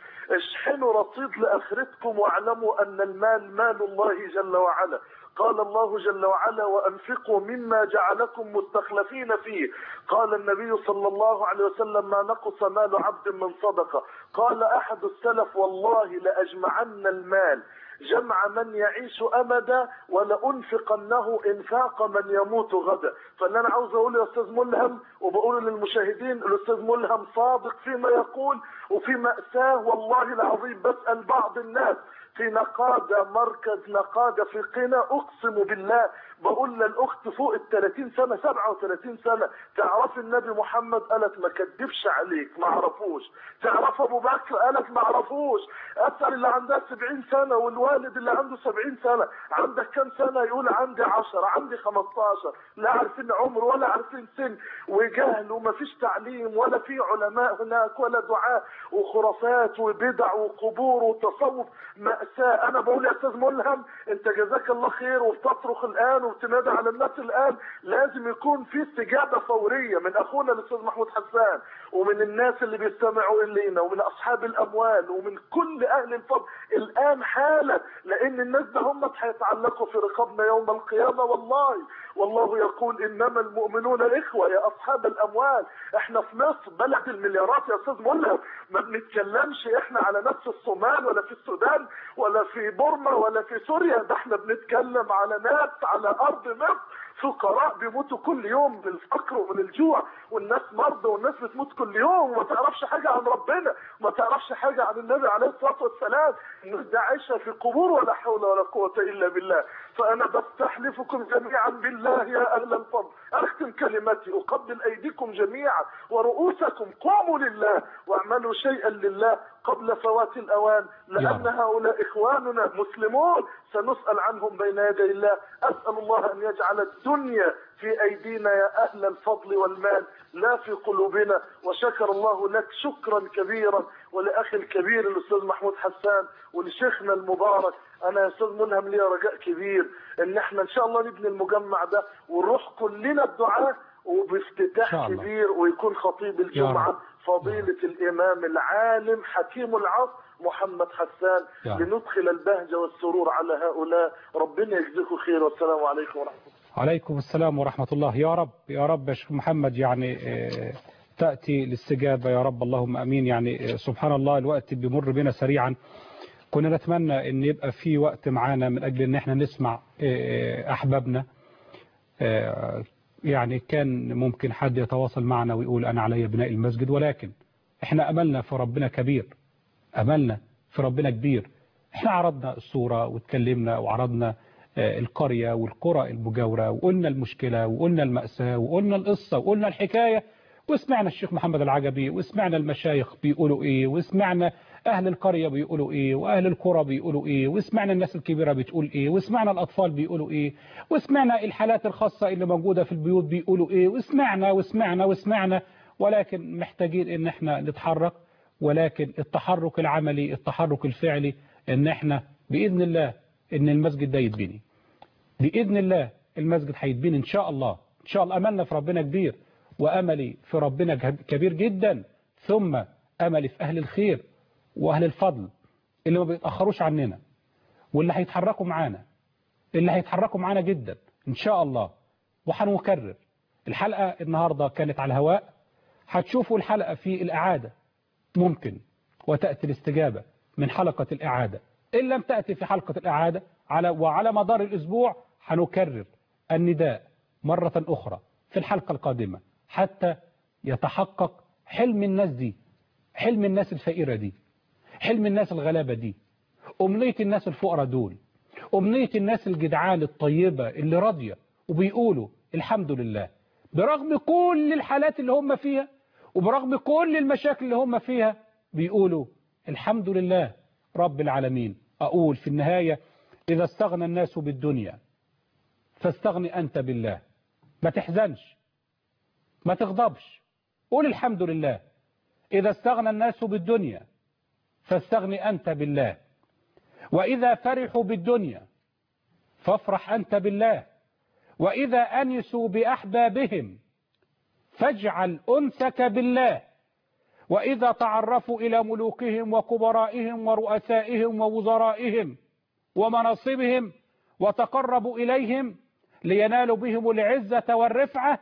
اشحنوا رصيد لاخرتكم واعلموا ان المال مال الله جل وعلا قال الله جل وعلا وانفقوا مما جعلكم مستخلفين فيه قال النبي صلى الله عليه وسلم ما نقص مال عبد من صدقه قال احد السلف والله لاجمعن المال جمع من يعيش امدا ولانفقنه انفاق من يموت غدا فاللي انا عاوز اقول يا استاذ ملهم وبقول للمشاهدين الاستاذ ملهم صادق فيما يقول وفي ماساه والله العظيم بسال بعض الناس في نقادة مركز نقادة في قنا اقسم بالله بقول للاخت فوق ال 30 سنة 37 سنة تعرف النبي محمد قالت ما كدبش عليك ما عرفوش تعرف ابو بكر قالت ما عرفوش اسال اللي عندها 70 سنة والوالد اللي عنده 70 سنة عندك كم سنة يقول عندي 10 عندي 15 لا عارفين عمر ولا عارفين سن وجهل وما فيش تعليم ولا في علماء هناك ولا دعاء وخرافات وبدع وقبور وتصوف مأساة انا بقول يا استاذ ملهم انت جزاك الله خير وبتصرخ الان وبتنادي على الناس الان لازم يكون في استجابة فورية من اخونا الاستاذ محمود حسان ومن الناس اللي بيستمعوا الينا ومن اصحاب الاموال ومن كل اهل الفضل الان حالا لان الناس ده هم هيتعلقوا في رقابنا يوم القيامة والله والله يقول انما المؤمنون اخوة يا اصحاب الاموال احنا في مصر بلد المليارات يا استاذ ملهم ما بنتكلمش احنا على نفس الصومال ولا في السودان ولا في بورما ولا في سوريا ده احنا بنتكلم على ناس على ارض مصر فقراء بيموتوا كل يوم من الفقر ومن الجوع والناس مرضى والناس بتموت كل يوم وما تعرفش حاجة عن ربنا ما تعرفش حاجة عن النبي عليه الصلاة والسلام الناس ده عايشة في قبور ولا حول ولا قوة إلا بالله فأنا بستحلفكم جميعا بالله يا أهل الفضل أختم كلمتي أقبل أيديكم جميعا ورؤوسكم قوموا لله واعملوا شيئا لله قبل فوات الأوان لأن هؤلاء إخواننا مسلمون سنسأل عنهم بين يدي الله أسأل الله أن يجعل الدنيا في أيدينا يا أهل الفضل والمال لا في قلوبنا وشكر الله لك شكرا كبيرا ولأخي الكبير الأستاذ محمود حسان ولشيخنا المبارك أنا يا أستاذ ملهم لي رجاء كبير إن احنا إن شاء الله نبني المجمع ده ونروح كلنا الدعاء وبافتتاح كبير ويكون خطيب الجمعة فضيلة الإمام العالم حكيم العصر محمد حسان يا. لندخل البهجة والسرور على هؤلاء ربنا يجزيكم خير والسلام عليكم ورحمة الله عليكم السلام ورحمة الله يا رب يا رب يا شيخ محمد يعني آه، تأتي الاستجابة يا رب اللهم أمين يعني آه، سبحان الله الوقت بيمر بنا سريعا كنا نتمنى ان يبقى في وقت معانا من اجل ان احنا نسمع آه، احبابنا آه، يعني كان ممكن حد يتواصل معنا ويقول انا علي بناء المسجد ولكن احنا املنا في ربنا كبير املنا في ربنا كبير احنا عرضنا الصورة واتكلمنا وعرضنا آه، القرية والقرى المجاورة وقلنا المشكلة وقلنا المأساة وقلنا القصة وقلنا الحكاية وسمعنا الشيخ محمد العجبي وسمعنا المشايخ بيقولوا ايه وسمعنا اهل القرية بيقولوا ايه واهل القرى بيقولوا ايه وسمعنا الناس الكبيرة بتقول ايه وسمعنا الاطفال بيقولوا ايه وسمعنا الحالات الخاصة اللي موجودة في البيوت بيقولوا ايه وسمعنا وسمعنا وسمعنا ولكن محتاجين ان احنا نتحرك ولكن التحرك العملي التحرك الفعلي ان احنا باذن الله ان المسجد ده يتبني باذن الله المسجد هيتبني ان شاء الله ان شاء الله املنا في ربنا كبير واملي في ربنا كبير جدا ثم املي في اهل الخير واهل الفضل اللي ما بيتاخروش عننا واللي هيتحركوا معانا اللي هيتحركوا معانا جدا ان شاء الله وهنكرر الحلقه النهارده كانت على الهواء هتشوفوا الحلقه في الاعاده ممكن وتاتي الاستجابه من حلقه الاعاده ان لم تاتي في حلقه الاعاده على وعلى مدار الاسبوع هنكرر النداء مرة أخرى في الحلقة القادمة حتى يتحقق حلم الناس دي حلم الناس الفقيرة دي حلم الناس الغلابة دي أمنية الناس الفقراء دول أمنية الناس الجدعان الطيبة اللي راضية وبيقولوا الحمد لله برغم كل الحالات اللي هم فيها وبرغم كل المشاكل اللي هم فيها بيقولوا الحمد لله رب العالمين أقول في النهاية إذا استغنى الناس بالدنيا فاستغني أنت بالله ما تحزنش ما تغضبش قول الحمد لله إذا استغنى الناس بالدنيا فاستغني أنت بالله وإذا فرحوا بالدنيا فافرح أنت بالله وإذا أنسوا بأحبابهم فاجعل أنسك بالله وإذا تعرفوا إلى ملوكهم وكبرائهم ورؤسائهم ووزرائهم ومناصبهم وتقربوا إليهم لينالوا بهم العزة والرفعة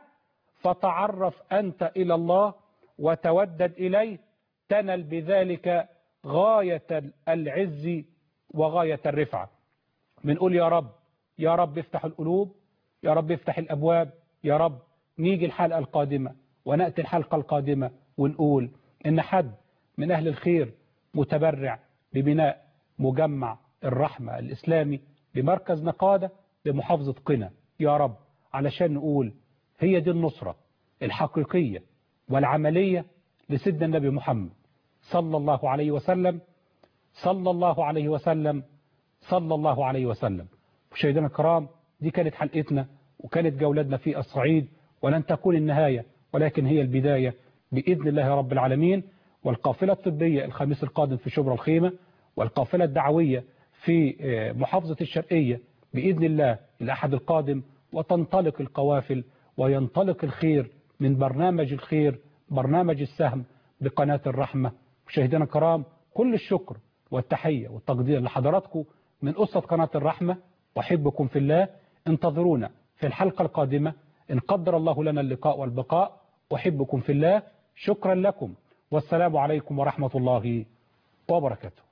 فتعرف أنت إلى الله وتودد إليه تنل بذلك غاية العز وغاية الرفعة بنقول يا رب يا رب افتح القلوب يا رب افتح الأبواب يا رب نيجي الحلقة القادمة ونأتي الحلقة القادمة ونقول إن حد من أهل الخير متبرع ببناء مجمع الرحمة الإسلامي بمركز نقادة بمحافظة قنا يا رب علشان نقول هي دي النصرة الحقيقية والعملية لسيدنا النبي محمد صلى الله عليه وسلم صلى الله عليه وسلم صلى الله عليه وسلم مشاهدينا الكرام دي كانت حلقتنا وكانت جولتنا في الصعيد ولن تكون النهاية ولكن هي البداية بإذن الله رب العالمين والقافلة الطبية الخميس القادم في شبرا الخيمة والقافلة الدعوية في محافظة الشرقية بإذن الله الأحد القادم وتنطلق القوافل وينطلق الخير من برنامج الخير برنامج السهم بقناة الرحمة مشاهدينا الكرام كل الشكر والتحية والتقدير لحضراتكم من أسرة قناة الرحمة وأحبكم في الله انتظرونا في الحلقة القادمة إن قدر الله لنا اللقاء والبقاء أحبكم في الله شكرا لكم والسلام عليكم ورحمة الله وبركاته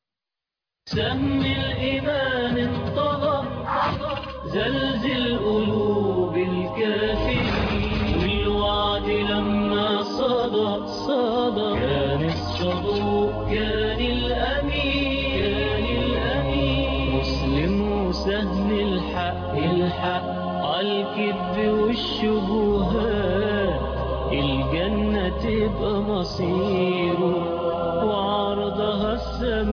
سم الإيمان انطلق زلزل قلوب الكافرين والوعد لما صدى صدى كان الصدوق كان الأمين كان الأمين مسلم وسهم الحق الحق عالكذب والشبهات الجنة تبقى مصيره